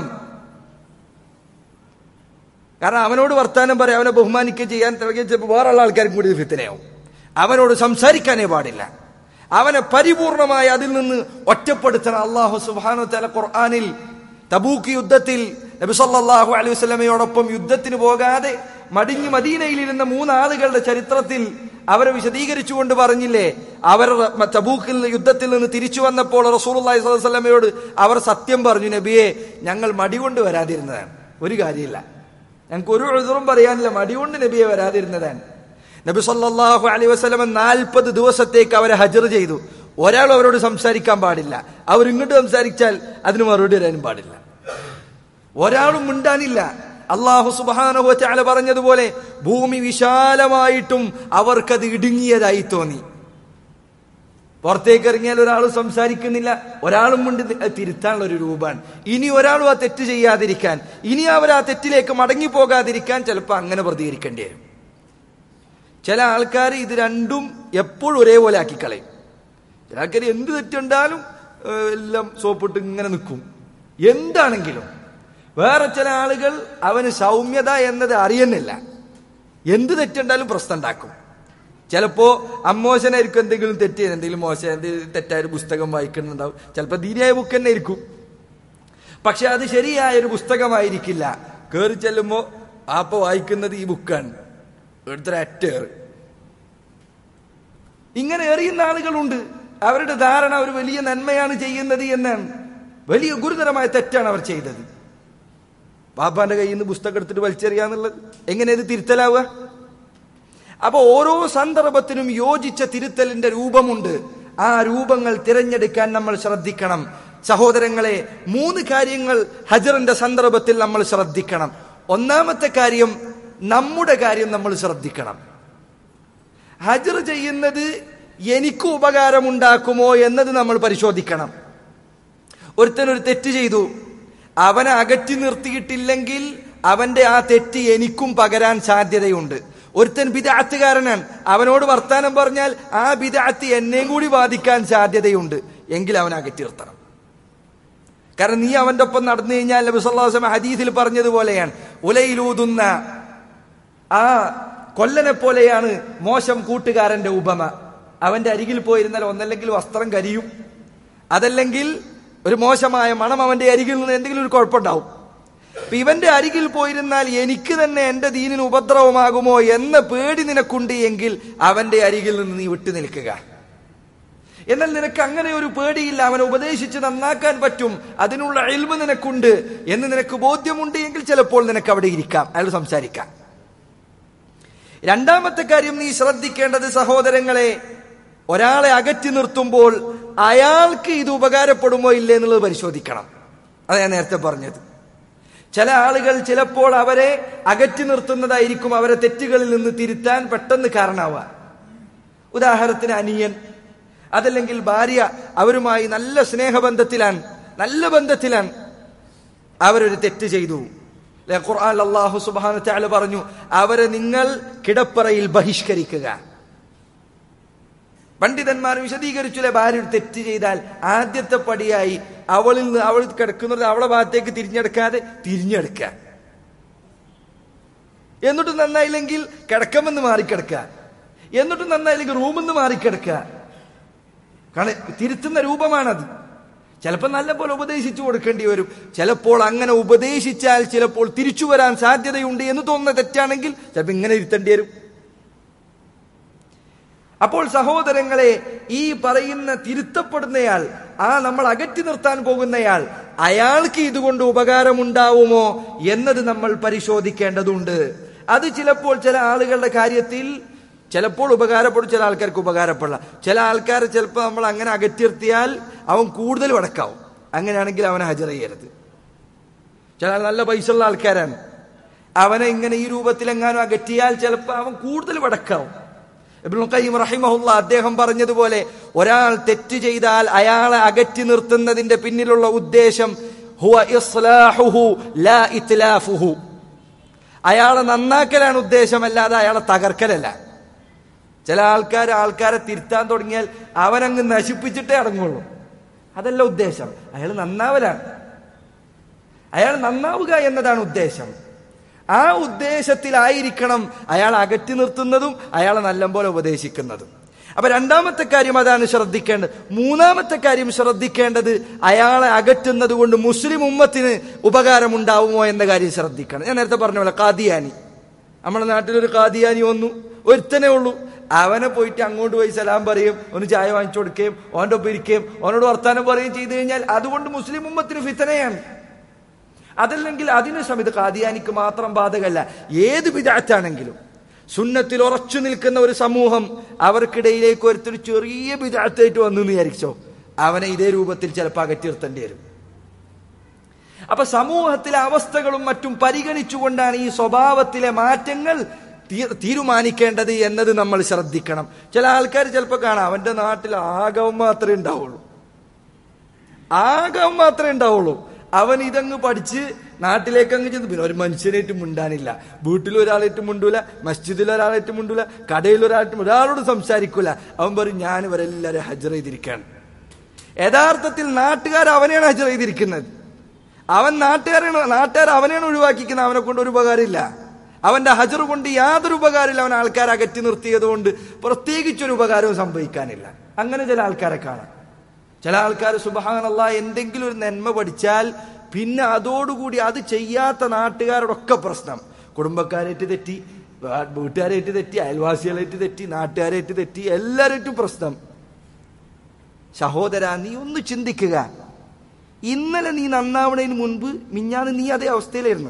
S1: കാരണം അവനോട് വർത്താനം പറയാം അവനെ ബഹുമാനിക്കുകയും ചെയ്യാൻ ചിലപ്പോൾ വേറെയുള്ള ആൾക്കാർക്കും കൂടി ഫിത്തനയാവും അവനോട് സംസാരിക്കാനേ പാടില്ല അവനെ പരിപൂർണമായി അതിൽ നിന്ന് ഒറ്റപ്പെടുത്തണം അള്ളാഹു സുബാനു തല ഖുർആാനിൽ തബൂക്ക് യുദ്ധത്തിൽ നബിസല്ലാഹു അലൈഹി വസ്ലമയോടൊപ്പം യുദ്ധത്തിന് പോകാതെ മടിഞ്ഞു മദീനയിലിരുന്ന മൂന്നാളുകളുടെ ചരിത്രത്തിൽ അവരെ വിശദീകരിച്ചുകൊണ്ട് പറഞ്ഞില്ലേ അവർ തബൂക്കിൽ യുദ്ധത്തിൽ നിന്ന് തിരിച്ചു വന്നപ്പോൾ റസൂലി സ്വലമയോട് അവർ സത്യം പറഞ്ഞു നബിയെ ഞങ്ങൾ മടികൊണ്ട് വരാതിരുന്നതാണ് ഒരു കാര്യമില്ല ഞങ്ങൾക്ക് ഒരു എഴുതറും പറയാനില്ല മടികൊണ്ട് നബിയെ വരാതിരുന്നതാണ് നബി സല്ലാഹു അലൈ വസ്ലമ നാൽപ്പത് ദിവസത്തേക്ക് അവരെ ഹജർ ചെയ്തു ഒരാൾ അവരോട് സംസാരിക്കാൻ പാടില്ല അവരിങ്ങോട്ട് സംസാരിച്ചാൽ അതിന് മറുപടി തരാനും പാടില്ല ഒരാളും മിണ്ടാനില്ല അള്ളാഹു സുബാനുഹല പറഞ്ഞതുപോലെ ഭൂമി വിശാലമായിട്ടും അവർക്കത് ഇടുങ്ങിയതായി തോന്നി പുറത്തേക്ക് ഇറങ്ങിയാൽ ഒരാൾ സംസാരിക്കുന്നില്ല ഒരാളും മുണ്ട് തിരുത്താനുള്ള ഒരു രൂപമാണ് ഇനി ഒരാളും ആ തെറ്റ് ചെയ്യാതിരിക്കാൻ ഇനി അവർ ആ തെറ്റിലേക്ക് മടങ്ങി പോകാതിരിക്കാൻ ചിലപ്പോൾ അങ്ങനെ പ്രതികരിക്കേണ്ടി വരും ചില ആൾക്കാർ ഇത് രണ്ടും എപ്പോഴും ഒരേപോലെ ആക്കി കളയും ചില ആൾക്കാർ എന്ത് തെറ്റുണ്ടാലും എല്ലാം സോപ്പിട്ട് ഇങ്ങനെ നിൽക്കും എന്താണെങ്കിലും വേറെ ചില ആളുകൾ അവന് സൗമ്യത എന്നത് അറിയുന്നില്ല എന്ത് തെറ്റുണ്ടാലും പ്രശ്നം ഉണ്ടാക്കും ചിലപ്പോ അമ്മോശനായിരിക്കും എന്തെങ്കിലും തെറ്റ് ചെയ്ത് എന്തെങ്കിലും മോശം എന്തെങ്കിലും തെറ്റായ ഒരു പുസ്തകം വായിക്കുന്നുണ്ടാവും ചിലപ്പോൾ ദീനിയായ ബുക്ക് തന്നെ ആയിരിക്കും പക്ഷെ അത് ശരിയായ ഒരു പുസ്തകമായിരിക്കില്ല കയറി ചെല്ലുമ്പോ ആപ്പ വായിക്കുന്നത് ഈ ബുക്കാണ് എടുത്തൊരു അറ്റേർ ഇങ്ങനെ എറിയുന്ന ആളുകളുണ്ട് അവരുടെ ധാരണ ഒരു വലിയ നന്മയാണ് ചെയ്യുന്നത് എന്നാണ് വലിയ ഗുരുതരമായ തെറ്റാണ് അവർ ചെയ്തത് ബാബാന്റെ കയ്യിൽ നിന്ന് പുസ്തകം എടുത്തിട്ട് വലിച്ചെറിയാന്നുള്ളത് എങ്ങനെ ഇത് തിരുത്തലാവുക അപ്പൊ ഓരോ സന്ദർഭത്തിനും യോജിച്ച തിരുത്തലിന്റെ രൂപമുണ്ട് ആ രൂപങ്ങൾ തിരഞ്ഞെടുക്കാൻ നമ്മൾ ശ്രദ്ധിക്കണം സഹോദരങ്ങളെ മൂന്ന് കാര്യങ്ങൾ ഹജറിന്റെ സന്ദർഭത്തിൽ നമ്മൾ ശ്രദ്ധിക്കണം ഒന്നാമത്തെ കാര്യം നമ്മുടെ കാര്യം നമ്മൾ ശ്രദ്ധിക്കണം ഹജർ ചെയ്യുന്നത് എനിക്ക് ഉപകാരമുണ്ടാക്കുമോ എന്നത് നമ്മൾ പരിശോധിക്കണം ഒരുത്തൻ ഒരു തെറ്റ് ചെയ്തു അവനെ അകറ്റി നിർത്തിയിട്ടില്ലെങ്കിൽ അവന്റെ ആ തെറ്റ് എനിക്കും പകരാൻ സാധ്യതയുണ്ട് ഒരുത്തൻ ബിദാത്തുകാരനാണ് അവനോട് വർത്താനം പറഞ്ഞാൽ ആ ബിദാത്ത് എന്നെയും കൂടി ബാധിക്കാൻ സാധ്യതയുണ്ട് എങ്കിൽ അവൻ അകറ്റി നിർത്തണം കാരണം നീ അവന്റെ ഒപ്പം നടന്നു കഴിഞ്ഞാൽ നബി സല്ലാസ്ലം ഹദീസിൽ പറഞ്ഞതുപോലെയാണ് ഉലയിലൂതുന്ന ആ കൊല്ലനെ പോലെയാണ് മോശം കൂട്ടുകാരന്റെ ഉപമ അവന്റെ അരികിൽ പോയിരുന്നാൽ ഒന്നല്ലെങ്കിൽ വസ്ത്രം കരിയും അതല്ലെങ്കിൽ ഒരു മോശമായ മണം അവന്റെ അരികിൽ നിന്ന് എന്തെങ്കിലും ഒരു കുഴപ്പമുണ്ടാവും അപ്പൊ ഇവന്റെ അരികിൽ പോയിരുന്നാൽ എനിക്ക് തന്നെ എന്റെ ദീനിന് ഉപദ്രവമാകുമോ എന്ന പേടി നിനക്കുണ്ട് എങ്കിൽ അവന്റെ അരികിൽ നിന്ന് നീ വിട്ടു നിൽക്കുക എന്നാൽ നിനക്ക് അങ്ങനെ ഒരു പേടിയില്ല അവനെ ഉപദേശിച്ച് നന്നാക്കാൻ പറ്റും അതിനുള്ള അയൽമ നിനക്കുണ്ട് എന്ന് നിനക്ക് ബോധ്യമുണ്ട് എങ്കിൽ ചിലപ്പോൾ നിനക്ക് അവിടെ ഇരിക്കാം അയാൾ സംസാരിക്കാം രണ്ടാമത്തെ കാര്യം നീ ശ്രദ്ധിക്കേണ്ടത് സഹോദരങ്ങളെ ഒരാളെ അകറ്റി നിർത്തുമ്പോൾ അയാൾക്ക് ഇത് ഉപകാരപ്പെടുമോ ഇല്ലേ എന്നുള്ളത് പരിശോധിക്കണം അത് ഞാൻ നേരത്തെ പറഞ്ഞത് ചില ആളുകൾ ചിലപ്പോൾ അവരെ അകറ്റി നിർത്തുന്നതായിരിക്കും അവരെ തെറ്റുകളിൽ നിന്ന് തിരുത്താൻ പെട്ടെന്ന് കാരണാവുക ഉദാഹരണത്തിന് അനിയൻ അതല്ലെങ്കിൽ ഭാര്യ അവരുമായി നല്ല സ്നേഹബന്ധത്തിലാണ് നല്ല ബന്ധത്തിലാണ് അവരൊരു തെറ്റ് ചെയ്തു ഖുർആൻ അള്ളാഹു സുബാന ചാല പറഞ്ഞു അവരെ നിങ്ങൾ കിടപ്പറയിൽ ബഹിഷ്കരിക്കുക പണ്ഡിതന്മാർ വിശദീകരിച്ചില്ലേ ഭാര്യ ഒരു തെറ്റ് ചെയ്താൽ ആദ്യത്തെ പടിയായി അവളിൽ നിന്ന് അവൾ കിടക്കുന്നത് അവളെ ഭാഗത്തേക്ക് തിരിഞ്ഞെടുക്കാതെ തിരിഞ്ഞെടുക്കുക എന്നിട്ടും നന്നായില്ലെങ്കിൽ കിടക്കമെന്ന് മാറിക്കിടക്കുക എന്നിട്ടും നന്നായില്ലെങ്കിൽ റൂമിൽ നിന്ന് മാറിക്കിടക്കുക കാരണം തിരുത്തുന്ന രൂപമാണത് ചിലപ്പോൾ നല്ലപോലെ ഉപദേശിച്ചു കൊടുക്കേണ്ടി വരും ചിലപ്പോൾ അങ്ങനെ ഉപദേശിച്ചാൽ ചിലപ്പോൾ തിരിച്ചു വരാൻ സാധ്യതയുണ്ട് എന്ന് തോന്നുന്ന തെറ്റാണെങ്കിൽ ചിലപ്പോൾ ഇങ്ങനെ ഇരുത്തേണ്ടി വരും അപ്പോൾ സഹോദരങ്ങളെ ഈ പറയുന്ന തിരുത്തപ്പെടുന്നയാൾ ആ നമ്മൾ അകറ്റി നിർത്താൻ പോകുന്നയാൾ അയാൾക്ക് ഇതുകൊണ്ട് ഉപകാരമുണ്ടാവുമോ എന്നത് നമ്മൾ പരിശോധിക്കേണ്ടതുണ്ട് അത് ചിലപ്പോൾ ചില ആളുകളുടെ കാര്യത്തിൽ ചിലപ്പോൾ ഉപകാരപ്പെടും ചില ആൾക്കാർക്ക് ഉപകാരപ്പെടില്ല ചില ആൾക്കാർ ചിലപ്പോൾ നമ്മൾ അങ്ങനെ അകറ്റി നിർത്തിയാൽ അവൻ കൂടുതൽ വടക്കാവും അങ്ങനെയാണെങ്കിൽ അവനെ ഹജർ ചെയ്യരുത് ചില ആൾ നല്ല പൈസ ഉള്ള ആൾക്കാരാണ് അവനെ ഇങ്ങനെ ഈ രൂപത്തിൽ എങ്ങാനും അകറ്റിയാൽ ചിലപ്പോൾ അവൻ കൂടുതൽ വടക്കാവും ഇബ്നുൽ ഖയ്യിം റഹിമഹുല്ല അദ്ദേഹം പറഞ്ഞതുപോലെ ഒരാൾ തെറ്റ് ചെയ്താൽ അയാളെ അകറ്റി നിർത്തുന്നതിന്റെ പിന്നിലുള്ള ഉദ്ദേശം ഹുവ ഇസ്ലാഹുഹു ലാ ഇത്ലാഫുഹു അയാളെ നന്നാക്കലാണ് ഉദ്ദേശം അല്ലാതെ അയാളെ തകർക്കലല്ല ചില ആൾക്കാർ ആൾക്കാരെ തിരുത്താൻ തുടങ്ങിയാൽ അവനങ്ങ് നശിപ്പിച്ചിട്ടേ അടങ്ങുള്ളൂ അതല്ല ഉദ്ദേശം അയാൾ നന്നാവലാണ് അയാൾ നന്നാവുക എന്നതാണ് ഉദ്ദേശം ആ ഉദ്ദേശത്തിലായിരിക്കണം അയാൾ അകറ്റി നിർത്തുന്നതും അയാളെ നല്ലപോലെ ഉപദേശിക്കുന്നതും അപ്പൊ രണ്ടാമത്തെ കാര്യം അതാണ് ശ്രദ്ധിക്കേണ്ടത് മൂന്നാമത്തെ കാര്യം ശ്രദ്ധിക്കേണ്ടത് അയാളെ അകറ്റുന്നത് കൊണ്ട് മുസ്ലിം ഉമ്മത്തിന് ഉപകാരമുണ്ടാവുമോ എന്ന കാര്യം ശ്രദ്ധിക്കണം ഞാൻ നേരത്തെ പറഞ്ഞ പോലെ കാദിയാനി നമ്മുടെ നാട്ടിലൊരു കാദിയാനി വന്നു ഒരുത്തനേ ഉള്ളൂ അവനെ പോയിട്ട് അങ്ങോട്ട് പോയി സലാം പറയും ഒന്ന് ചായ വാങ്ങിച്ചു കൊടുക്കുകയും ഓൻ്റെ ഒപ്പം ഇരിക്കുകയും ഓനോട് വർത്താനം പറയുകയും ചെയ്തു കഴിഞ്ഞാൽ അതുകൊണ്ട് മുസ്ലിം ഉമ്മത്തിന് ഫിത്തനയാണ് അതല്ലെങ്കിൽ അതിന് സമയത്ത് കാദിയാനിക്ക് മാത്രം ബാധകല്ല ഏത് വിദാറ്റാണെങ്കിലും സുന്നത്തിൽ ഉറച്ചു നിൽക്കുന്ന ഒരു സമൂഹം അവർക്കിടയിലേക്ക് ഒരുത്തൊരു ചെറിയ വിദാറ്റായിട്ട് വന്നു എന്ന് വിചാരിച്ചോ അവനെ ഇതേ രൂപത്തിൽ ചിലപ്പോൾ അകറ്റി നിർത്തേണ്ടി വരും അപ്പൊ സമൂഹത്തിലെ അവസ്ഥകളും മറ്റും പരിഗണിച്ചുകൊണ്ടാണ് ഈ സ്വഭാവത്തിലെ മാറ്റങ്ങൾ തീ- തീരുമാനിക്കേണ്ടത് എന്നത് നമ്മൾ ശ്രദ്ധിക്കണം ചില ആൾക്കാർ ചിലപ്പോൾ കാണാം അവന്റെ നാട്ടിൽ ആകവം മാത്രമേ ഉണ്ടാവുള്ളൂ ആകവം മാത്രമേ ഉണ്ടാവുള്ളൂ അവൻ ഇതങ്ങ് പഠിച്ച് നാട്ടിലേക്ക് അങ്ങ് ചെന്ന് പിന്നെ ഒരു മനുഷ്യനായിട്ട് മുണ്ടാനില്ല വീട്ടിൽ ഒരാളായിട്ട് മുണ്ടൂല മസ്ജിദിൽ ഒരാളായിട്ട് മുണ്ടൂല കടയിൽ ഒരാളായിട്ട് ഒരാളോട് സംസാരിക്കൂല അവൻ പറയും ഞാൻ ഇവരെല്ലാവരും ഹജർ ചെയ്തിരിക്കുകയാണ് യഥാർത്ഥത്തിൽ നാട്ടുകാർ അവനെയാണ് ഹജർ ചെയ്തിരിക്കുന്നത് അവൻ നാട്ടുകാരാണ് നാട്ടുകാർ അവനെയാണ് ഒഴിവാക്കിക്കുന്നത് അവനെ കൊണ്ട് ഒരു ഉപകാരമില്ല അവന്റെ ഹജർ കൊണ്ട് യാതൊരു ഉപകാരമില്ല അവൻ ആൾക്കാരെ അകറ്റി നിർത്തിയത് കൊണ്ട് പ്രത്യേകിച്ചൊരു ഉപകാരവും സംഭവിക്കാനില്ല അങ്ങനെ ചില ആൾക്കാരെ കാണാം ചില ആൾക്കാർ സുബഹാനല്ല എന്തെങ്കിലും ഒരു നന്മ പഠിച്ചാൽ പിന്നെ അതോടുകൂടി അത് ചെയ്യാത്ത നാട്ടുകാരോടൊക്കെ പ്രശ്നം കുടുംബക്കാരായിട്ട് തെറ്റി വാ- വീട്ടുകാരായിട്ട് തെറ്റി അയൽവാസികളായിട്ട് തെറ്റി നാട്ടുകാരായിട്ട് തെറ്റി എല്ലാവരായിട്ടും പ്രശ്നം സഹോദര നീ ഒന്ന് ചിന്തിക്കുക ഇന്നലെ നീ നന്നാവണതിന് മുൻപ് മിഞ്ഞാന്ന് നീ അതേ അവസ്ഥയിലായിരുന്നു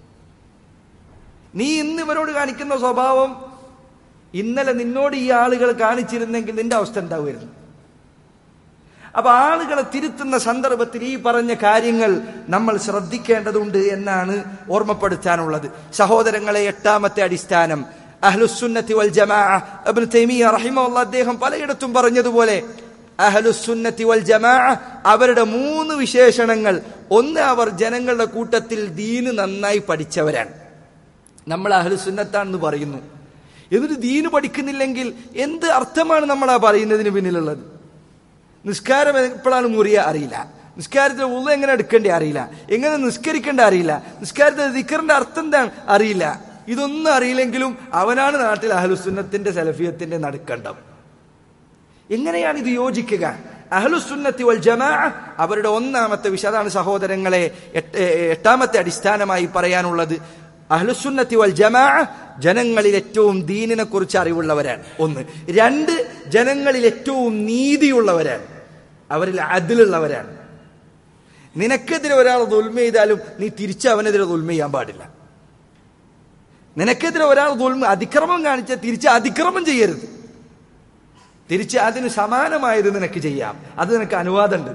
S1: നീ ഇന്ന് ഇവരോട് കാണിക്കുന്ന സ്വഭാവം ഇന്നലെ നിന്നോട് ഈ ആളുകൾ കാണിച്ചിരുന്നെങ്കിൽ നിന്റെ അവസ്ഥ ഉണ്ടാവുമായിരുന്നു അപ്പൊ ആളുകളെ തിരുത്തുന്ന സന്ദർഭത്തിൽ ഈ പറഞ്ഞ കാര്യങ്ങൾ നമ്മൾ ശ്രദ്ധിക്കേണ്ടതുണ്ട് എന്നാണ് ഓർമ്മപ്പെടുത്താനുള്ളത് സഹോദരങ്ങളെ എട്ടാമത്തെ അടിസ്ഥാനം അഹ്ലുസുന്നത്തി വൽ ജമാഅ ഇബ്നു തൈമിയ റഹിമഹുള്ള അദ്ദേഹം പലയിടത്തും പറഞ്ഞതുപോലെ അഹ്ലുസുന്നത്തി വൽ ജമാഅ അവരുടെ മൂന്ന് വിശേഷണങ്ങൾ ഒന്ന് അവർ ജനങ്ങളുടെ കൂട്ടത്തിൽ ദീന് നന്നായി പഠിച്ചവരാണ് നമ്മൾ അഹ്ലുസുന്നത്താണെന്ന് പറയുന്നു എന്നിട്ട് ദീന് പഠിക്കുന്നില്ലെങ്കിൽ എന്ത് അർത്ഥമാണ് നമ്മൾ ആ പറയുന്നതിന് പിന്നിലുള്ളത് നിസ്കാരം എപ്പോഴാണ് മുറിയ അറിയില്ല നിസ്കാരത്തിൽ ഉള്ള എങ്ങനെ എടുക്കേണ്ടി അറിയില്ല എങ്ങനെ നിസ്കരിക്കേണ്ട അറിയില്ല നിസ്കാരത്തിൽ ദിക്കറിന്റെ അർത്ഥം എന്താണ് അറിയില്ല ഇതൊന്നും അറിയില്ലെങ്കിലും അവനാണ് നാട്ടിൽ അഹലുസുന്നത്തിന്റെ സലഫിയത്തിന്റെ നടുക്കണ്ടം എങ്ങനെയാണ് ഇത് യോജിക്കുക അഹ്ലുസുന്നത്തി വൽ ജമാ അവരുടെ ഒന്നാമത്തെ വിഷയം അതാണ് സഹോദരങ്ങളെ എട്ട്- ഏ- എട്ടാമത്തെ അടിസ്ഥാനമായി പറയാനുള്ളത് അഹ്ലുസുന്നത്തി വൽ ജമാ ജനങ്ങളിൽ ഏറ്റവും ദീനിനെ കുറിച്ച് അറിവുള്ളവരാണ് ഒന്ന് രണ്ട് ജനങ്ങളിൽ ഏറ്റവും നീതിയുള്ളവരാണ് അവരിൽ അതിലുള്ളവരാണ് നിനക്കെതിരെ ഒരാൾ ദുൽമ ചെയ്താലും നീ തിരിച്ച് അവനെതിരെ ദുൽമ ചെയ്യാൻ പാടില്ല നിനക്കെതിരെ ഒരാൾ ദുൽമ അതിക്രമം കാണിച്ച തിരിച്ച് അതിക്രമം ചെയ്യരുത് തിരിച്ച് അതിന് സമാനമായത് നിനക്ക് ചെയ്യാം അത് നിനക്ക് അനുവാദമുണ്ട്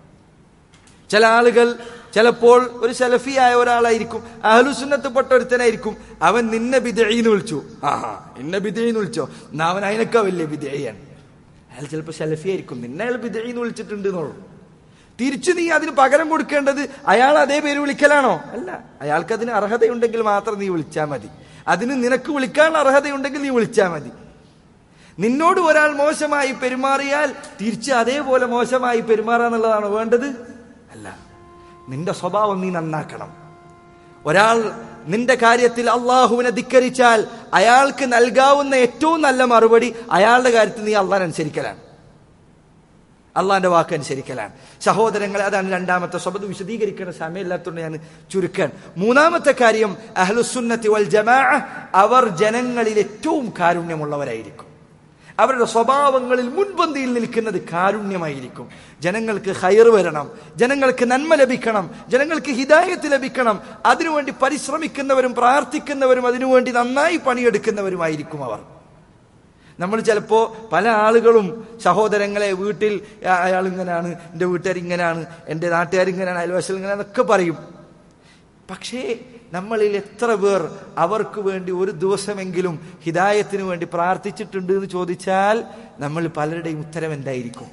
S1: ചില ആളുകൾ ചിലപ്പോൾ ഒരു സെലഫിയായ ഒരാളായിരിക്കും അഹലുസുന്നത്തപ്പെട്ട ഒരുത്തനായിരിക്കും അവൻ നിന്നെ ബിദഴീന്ന് വിളിച്ചു ആഹാ എന്നെ ബിദഴീന്ന് വിളിച്ചോ എന്നാ അവൻ അതിനൊക്കെ വലിയ ബിദയാണ് അയാൾ ചിലപ്പോൾ സെലഫിയായിരിക്കും നിന്നെ അയാൾ ബിദഴീന്ന് വിളിച്ചിട്ടുണ്ട് എന്നുള്ളൂ തിരിച്ചു നീ അതിന് പകരം കൊടുക്കേണ്ടത് അയാൾ അതേ പേര് വിളിക്കലാണോ അല്ല അയാൾക്ക് അതിന് അർഹതയുണ്ടെങ്കിൽ മാത്രം നീ വിളിച്ചാൽ മതി അതിന് നിനക്ക് വിളിക്കാനുള്ള അർഹതയുണ്ടെങ്കിൽ നീ വിളിച്ചാൽ മതി നിന്നോട് ഒരാൾ മോശമായി പെരുമാറിയാൽ തിരിച്ച് അതേപോലെ മോശമായി പെരുമാറാന്നുള്ളതാണ് വേണ്ടത് അല്ല നിന്റെ സ്വഭാവം നീ നന്നാക്കണം ഒരാൾ നിന്റെ കാര്യത്തിൽ അള്ളാഹുവിനെ ധിക്കരിച്ചാൽ അയാൾക്ക് നൽകാവുന്ന ഏറ്റവും നല്ല മറുപടി അയാളുടെ കാര്യത്തിൽ നീ അള്ളാഹ് അനുസരിക്കലാണ് അള്ളാന്റെ വാക്ക് അനുസരിക്കലാണ് സഹോദരങ്ങളെ അതാണ് രണ്ടാമത്തെ സ്വബത് വിശദീകരിക്കേണ്ട സമയമില്ലാത്തതുകൊണ്ട് ഞാൻ ചുരുക്കാൻ മൂന്നാമത്തെ കാര്യം അഹ്ലുസുന്നത്തി വൽ ജമാ അവർ ജനങ്ങളിൽ ഏറ്റവും കാരുണ്യമുള്ളവരായിരിക്കും അവരുടെ സ്വഭാവങ്ങളിൽ മുൻപന്തിയിൽ നിൽക്കുന്നത് കാരുണ്യമായിരിക്കും ജനങ്ങൾക്ക് ഹയർ വരണം ജനങ്ങൾക്ക് നന്മ ലഭിക്കണം ജനങ്ങൾക്ക് ഹിദായത്ത് ലഭിക്കണം അതിനുവേണ്ടി പരിശ്രമിക്കുന്നവരും പ്രാർത്ഥിക്കുന്നവരും അതിനുവേണ്ടി നന്നായി പണിയെടുക്കുന്നവരുമായിരിക്കും അവർ നമ്മൾ ചിലപ്പോൾ പല ആളുകളും സഹോദരങ്ങളെ വീട്ടിൽ "ആ- അയാൾ ഇങ്ങനെയാണ് എൻ്റെ വീട്ടുകാർ ഇങ്ങനെയാണ് എൻ്റെ നാട്ടുകാർ ഇങ്ങനെയാണ് അയൽവാസികൾ ഇങ്ങനെയാണെന്നൊക്കെ പറയും പക്ഷേ നമ്മളിൽ എത്ര പേർ അവർക്ക് വേണ്ടി ഒരു ദിവസമെങ്കിലും ഹിദായത്തിന് വേണ്ടി പ്രാർത്ഥിച്ചിട്ടുണ്ട് എന്ന് ചോദിച്ചാൽ നമ്മൾ പലരുടെയും ഉത്തരം എന്തായിരിക്കും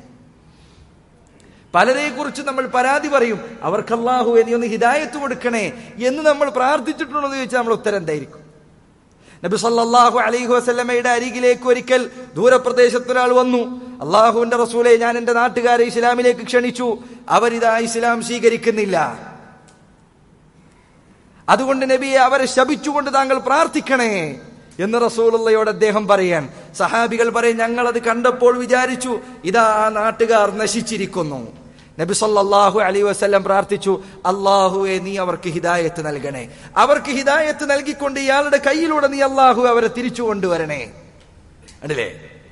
S1: പലരെ കുറിച്ച് നമ്മൾ പരാതി പറയും അവർക്ക് അള്ളാഹു നീ ഒന്ന് ഹിദായത്ത് കൊടുക്കണേ എന്ന് നമ്മൾ പ്രാർത്ഥിച്ചിട്ടുണ്ടോ എന്ന് ചോദിച്ചാൽ നമ്മൾ ഉത്തരം എന്തായിരിക്കും നബി സല്ലല്ലാഹു അലൈഹി വസല്ലമയുടെ അരികിലേക്ക് ഒരിക്കൽ ദൂരപ്രദേശത്ത് ഒരാൾ വന്നു അള്ളാഹുവിന്റെ റസൂലെ ഞാൻ എന്റെ നാട്ടുകാരെ ഇസ്ലാമിലേക്ക് ക്ഷണിച്ചു അവരിതാ ഇസ്ലാം സ്വീകരിക്കുന്നില്ല അതുകൊണ്ട് നബിയെ അവരെ ശപിച്ചുകൊണ്ട് താങ്കൾ പ്രാർത്ഥിക്കണേ എന്ന് റസൂലുള്ളയോട് അദ്ദേഹം പറയാൻ സഹാബികൾ പറയും ഞങ്ങൾ അത് കണ്ടപ്പോൾ വിചാരിച്ചു ഇതാ ആ നാട്ടുകാർ നശിച്ചിരിക്കുന്നു നബി സല്ലല്ലാഹു അലൈഹി വസല്ലം പ്രാർത്ഥിച്ചു അള്ളാഹുവെ നീ അവർക്ക് ഹിദായത്ത് നൽകണേ അവർക്ക് ഹിദായത്ത് നൽകിക്കൊണ്ട് ഇയാളുടെ കയ്യിലൂടെ നീ അള്ളാഹു അവരെ തിരിച്ചു കൊണ്ടുവരണേ അല്ലേ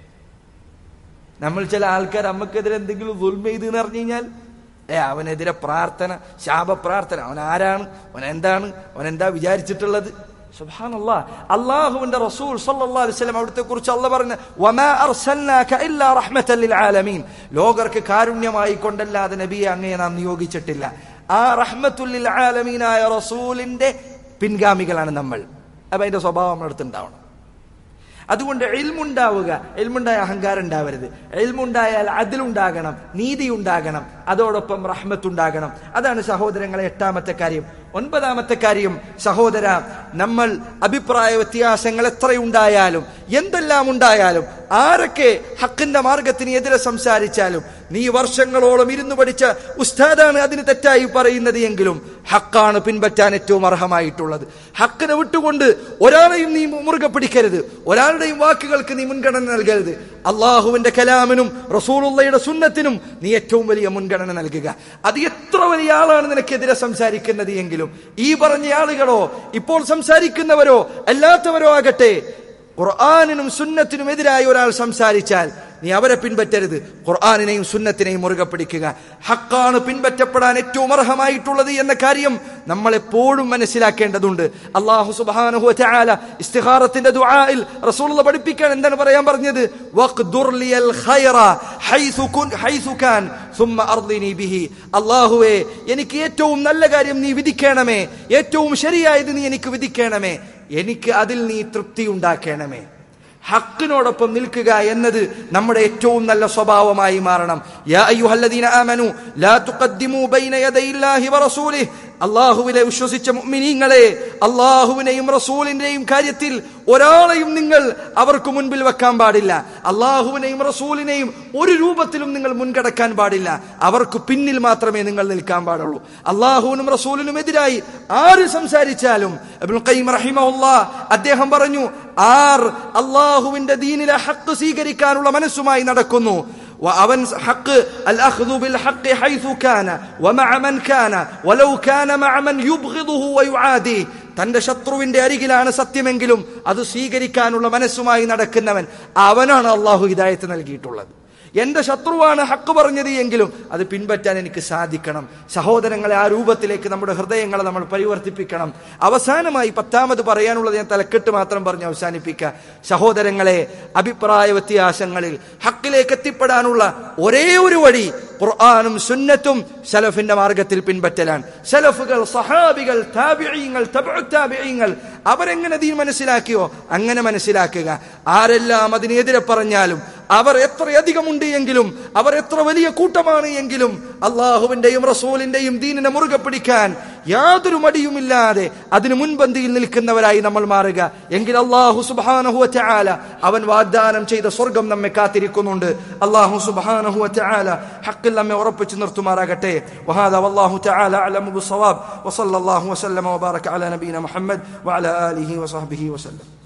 S1: നമ്മൾ ചില ആൾക്കാർ നമുക്കെതിരെ എന്തെങ്കിലും ദുൽമ ചെയ്ത് എന്ന് പറഞ്ഞു കഴിഞ്ഞാൽ ഏ അവനെതിരെ പ്രാർത്ഥന ശാപപ്രാർത്ഥന അവൻ ആരാണ് അവൻ എന്താണ് അവൻ എന്താ വിചാരിച്ചിട്ടുള്ളത് സുബ്ഹാനല്ലാ അള്ളാഹുവിന്റെ റസൂൽ സല്ലല്ലാഹു അലൈഹി വസല്ലം അവിടുത്തെ കുറിച്ച് അല്ല പറഞ്ഞ വമാ അർസൽനാക ഇല്ലാ റഹ്മത്തൻ ലിൽ ആലമീൻ ലോകർക്ക് കാരുണ്യമായി കൊണ്ടല്ലാതെ നബിയെ അങ്ങയെ നാം നിയോഗിച്ചിട്ടില്ല ആ റഹ്മത്തുല്ലിൽ ആലമീനായ റസൂലിന്റെ പിൻഗാമികളാണ് നമ്മൾ അപ്പൊ അതിന്റെ സ്വഭാവം നമ്മുടെ അടുത്തുണ്ടാവണം അതുകൊണ്ട് എൽമുണ്ടാവുക എൽമുണ്ടായ അഹങ്കാരം ഉണ്ടാവരുത് എൽമുണ്ടായാൽ അതിലുണ്ടാകണം നീതി ഉണ്ടാകണം അതോടൊപ്പം റഹ്മത്തുണ്ടാകണം അതാണ് സഹോദരങ്ങളെ എട്ടാമത്തെ കാര്യം ഒൻപതാമത്തെ കാര്യം സഹോദര നമ്മൾ അഭിപ്രായ വ്യത്യാസങ്ങൾ എത്രയുണ്ടായാലും എന്തെല്ലാം ഉണ്ടായാലും ആരൊക്കെ ഹക്കിന്റെ മാർഗത്തിന് എതിരെ സംസാരിച്ചാലും നീ വർഷങ്ങളോളം ഇരുന്നു പഠിച്ച ഉസ്താദാണ് അതിന് തെറ്റായി പറയുന്നത് എങ്കിലും ഹക്കാണ് പിൻപറ്റാൻ ഏറ്റവും അർഹമായിട്ടുള്ളത് ഹക്കിനെ വിട്ടുകൊണ്ട് ഒരാളെയും നീ മുറുകെ പിടിക്കരുത് ഒരാളുടെയും വാക്കുകൾക്ക് നീ മുൻഗണന നൽകരുത് അള്ളാഹുവിന്റെ കലാമിനും റസൂലുള്ളയുടെ സുന്നത്തിനും നീ ഏറ്റവും വലിയ മുൻഗണന നൽകുക അത് എത്ര വലിയ ആളാണ് നിനക്കെതിരെ സംസാരിക്കുന്നത് എങ്കിലും ഈ പറഞ്ഞ ആളുകളോ ഇപ്പോൾ സംസാരിക്കുന്നവരോ അല്ലാത്തവരോ ആകട്ടെ ഖുർആാനിനും സുന്നത്തിനും എതിരായി ഒരാൾ സംസാരിച്ചാൽ നീ അവരെ പിൻപറ്റരുത് ഖുർആാനിനെയും സുന്നത്തിനെയും മുറുകെ പിടിക്കുക ഹക്കാണ് പിൻപറ്റപ്പെടാൻ ഏറ്റവും അർഹമായിട്ടുള്ളത് എന്ന കാര്യം നമ്മൾ എപ്പോഴും മനസ്സിലാക്കേണ്ടതുണ്ട് അള്ളാഹു സുബ്ഹാനഹു വതആല ഇസ്തിഖാറത്തിന്റെ ദുആയിൽ റസൂലുള്ള പഠിപ്പിക്കാൻ എന്താണ് പറയാൻ പറഞ്ഞത് വഖ്ദുർ ലിയൽ ഖൈറ ഹൈസു കുൻ ഹൈസു കാൻ സുമ്മ അർദിനി ബിഹി അള്ളാഹുവേ എനിക്ക് ഏറ്റവും നല്ല കാര്യം നീ വിധിക്കണമേ ഏറ്റവും ശരിയായത് നീ എനിക്ക് വിധിക്കണമേ എനിക്ക് അതിൽ നീ തൃപ്തി ഉണ്ടാക്കണമേ ഹക്കിനോടൊപ്പം നിൽക്കുക എന്നത് നമ്മുടെ ഏറ്റവും നല്ല സ്വഭാവമായി മാറണം യാ അയ്യുഹല്ലദീന ആമനു ലാ തുഖദ്ദിമു ബൈന യദൈല്ലാഹി വറസൂലിഹി അള്ളാഹുവിനെ വിശ്വസിച്ച മുഅ്മിനീങ്ങളെ അള്ളാഹുവിനെയും റസൂലിന്റെയും കാര്യത്തിൽ ഒരാളെയും നിങ്ങൾ അവർക്ക് മുൻപിൽ വെക്കാൻ പാടില്ല അള്ളാഹുവിനെയും റസൂലിനെയും ഒരു രൂപത്തിലും നിങ്ങൾ മുൻകടക്കാൻ പാടില്ല അവർക്ക് പിന്നിൽ മാത്രമേ നിങ്ങൾ നിൽക്കാൻ പാടുള്ളൂ അള്ളാഹുവിനും റസൂലിനും എതിരായി ആര് സംസാരിച്ചാലും ഇബ്നുൽ ഖയ്യിം റഹിമഹുല്ലാ അദ്ദേഹം പറഞ്ഞു ആർ അള്ളാഹുവിന്റെ ദീനിലെ ഹക്ക് സ്വീകരിക്കാനുള്ള മനസ്സുമായി നടക്കുന്നു وأون حق الأخذ بالحق حيث كان ومع من كان ولو كان مع من يبغضه ويعاديه തന്റെ ശത്രുവിന്റെ അരികിലാണ് സത്യമെങ്കിലും അത് സ്വീകരിക്കാനുള്ള മനസ്സുമായി നടക്കുന്നവൻ അവനാണ് അള്ളാഹു ഹിദായത്ത് നൽകിയിട്ടുള്ളത് എന്റെ ശത്രുവാണ് ഹക്ക് പറഞ്ഞത് എങ്കിലും അത് പിൻപറ്റാൻ എനിക്ക് സാധിക്കണം സഹോദരങ്ങളെ ആ രൂപത്തിലേക്ക് നമ്മുടെ ഹൃദയങ്ങളെ നമ്മൾ പരിവർത്തിപ്പിക്കണം അവസാനമായി പത്താമത് പറയാനുള്ളത് ഞാൻ തലക്കെട്ട് മാത്രം പറഞ്ഞ് അവസാനിപ്പിക്കുക സഹോദരങ്ങളെ അഭിപ്രായ വ്യത്യാസങ്ങളിൽ ഹക്കിലേക്ക് എത്തിപ്പെടാനുള്ള ഒരേ ഒരു വഴി ഖുർആാനും സുന്നത്തും സലഫിന്റെ മാർഗത്തിൽ പിൻപറ്റലാണ് സലഫുകൾ സഹാബികൾ താബിഈങ്ങൾ തബുത്താബിഈങ്ങൾ അവരെങ്ങനെ ദീൻ മനസ്സിലാക്കിയോ അങ്ങനെ മനസ്സിലാക്കുക ആരെല്ലാം അതിനെതിരെ പറഞ്ഞാലും അവർ എത്രയധികമുണ്ട് എങ്കിലും അവർ എത്ര വലിയ കൂട്ടമാണ് എങ്കിലും അള്ളാഹുവിന്റെയും റസൂലിന്റെയും ദീനിനെ മുറുകെ പിടിക്കാൻ യാതൊരു മടിയുമില്ലാതെ അതിന് മുൻപന്തിയിൽ നിൽക്കുന്നവരായി നമ്മൾ മാറുക എങ്കിൽ അള്ളാഹു സുബാനഹുവ ചാല അവൻ വാഗ്ദാനം ചെയ്ത സ്വർഗം നമ്മെ കാത്തിരിക്കുന്നുണ്ട് അള്ളാഹു സുബാനഹുവ ചാല ഹക്കിൽ നമ്മെ ഉറപ്പിച്ചു നിർത്തുമാറാകട്ടെ وهذا والله تعالى أعلم بالصواب وصلى الله وسلم وبارك على نبينا محمد وعلى آله وصحبه وسلم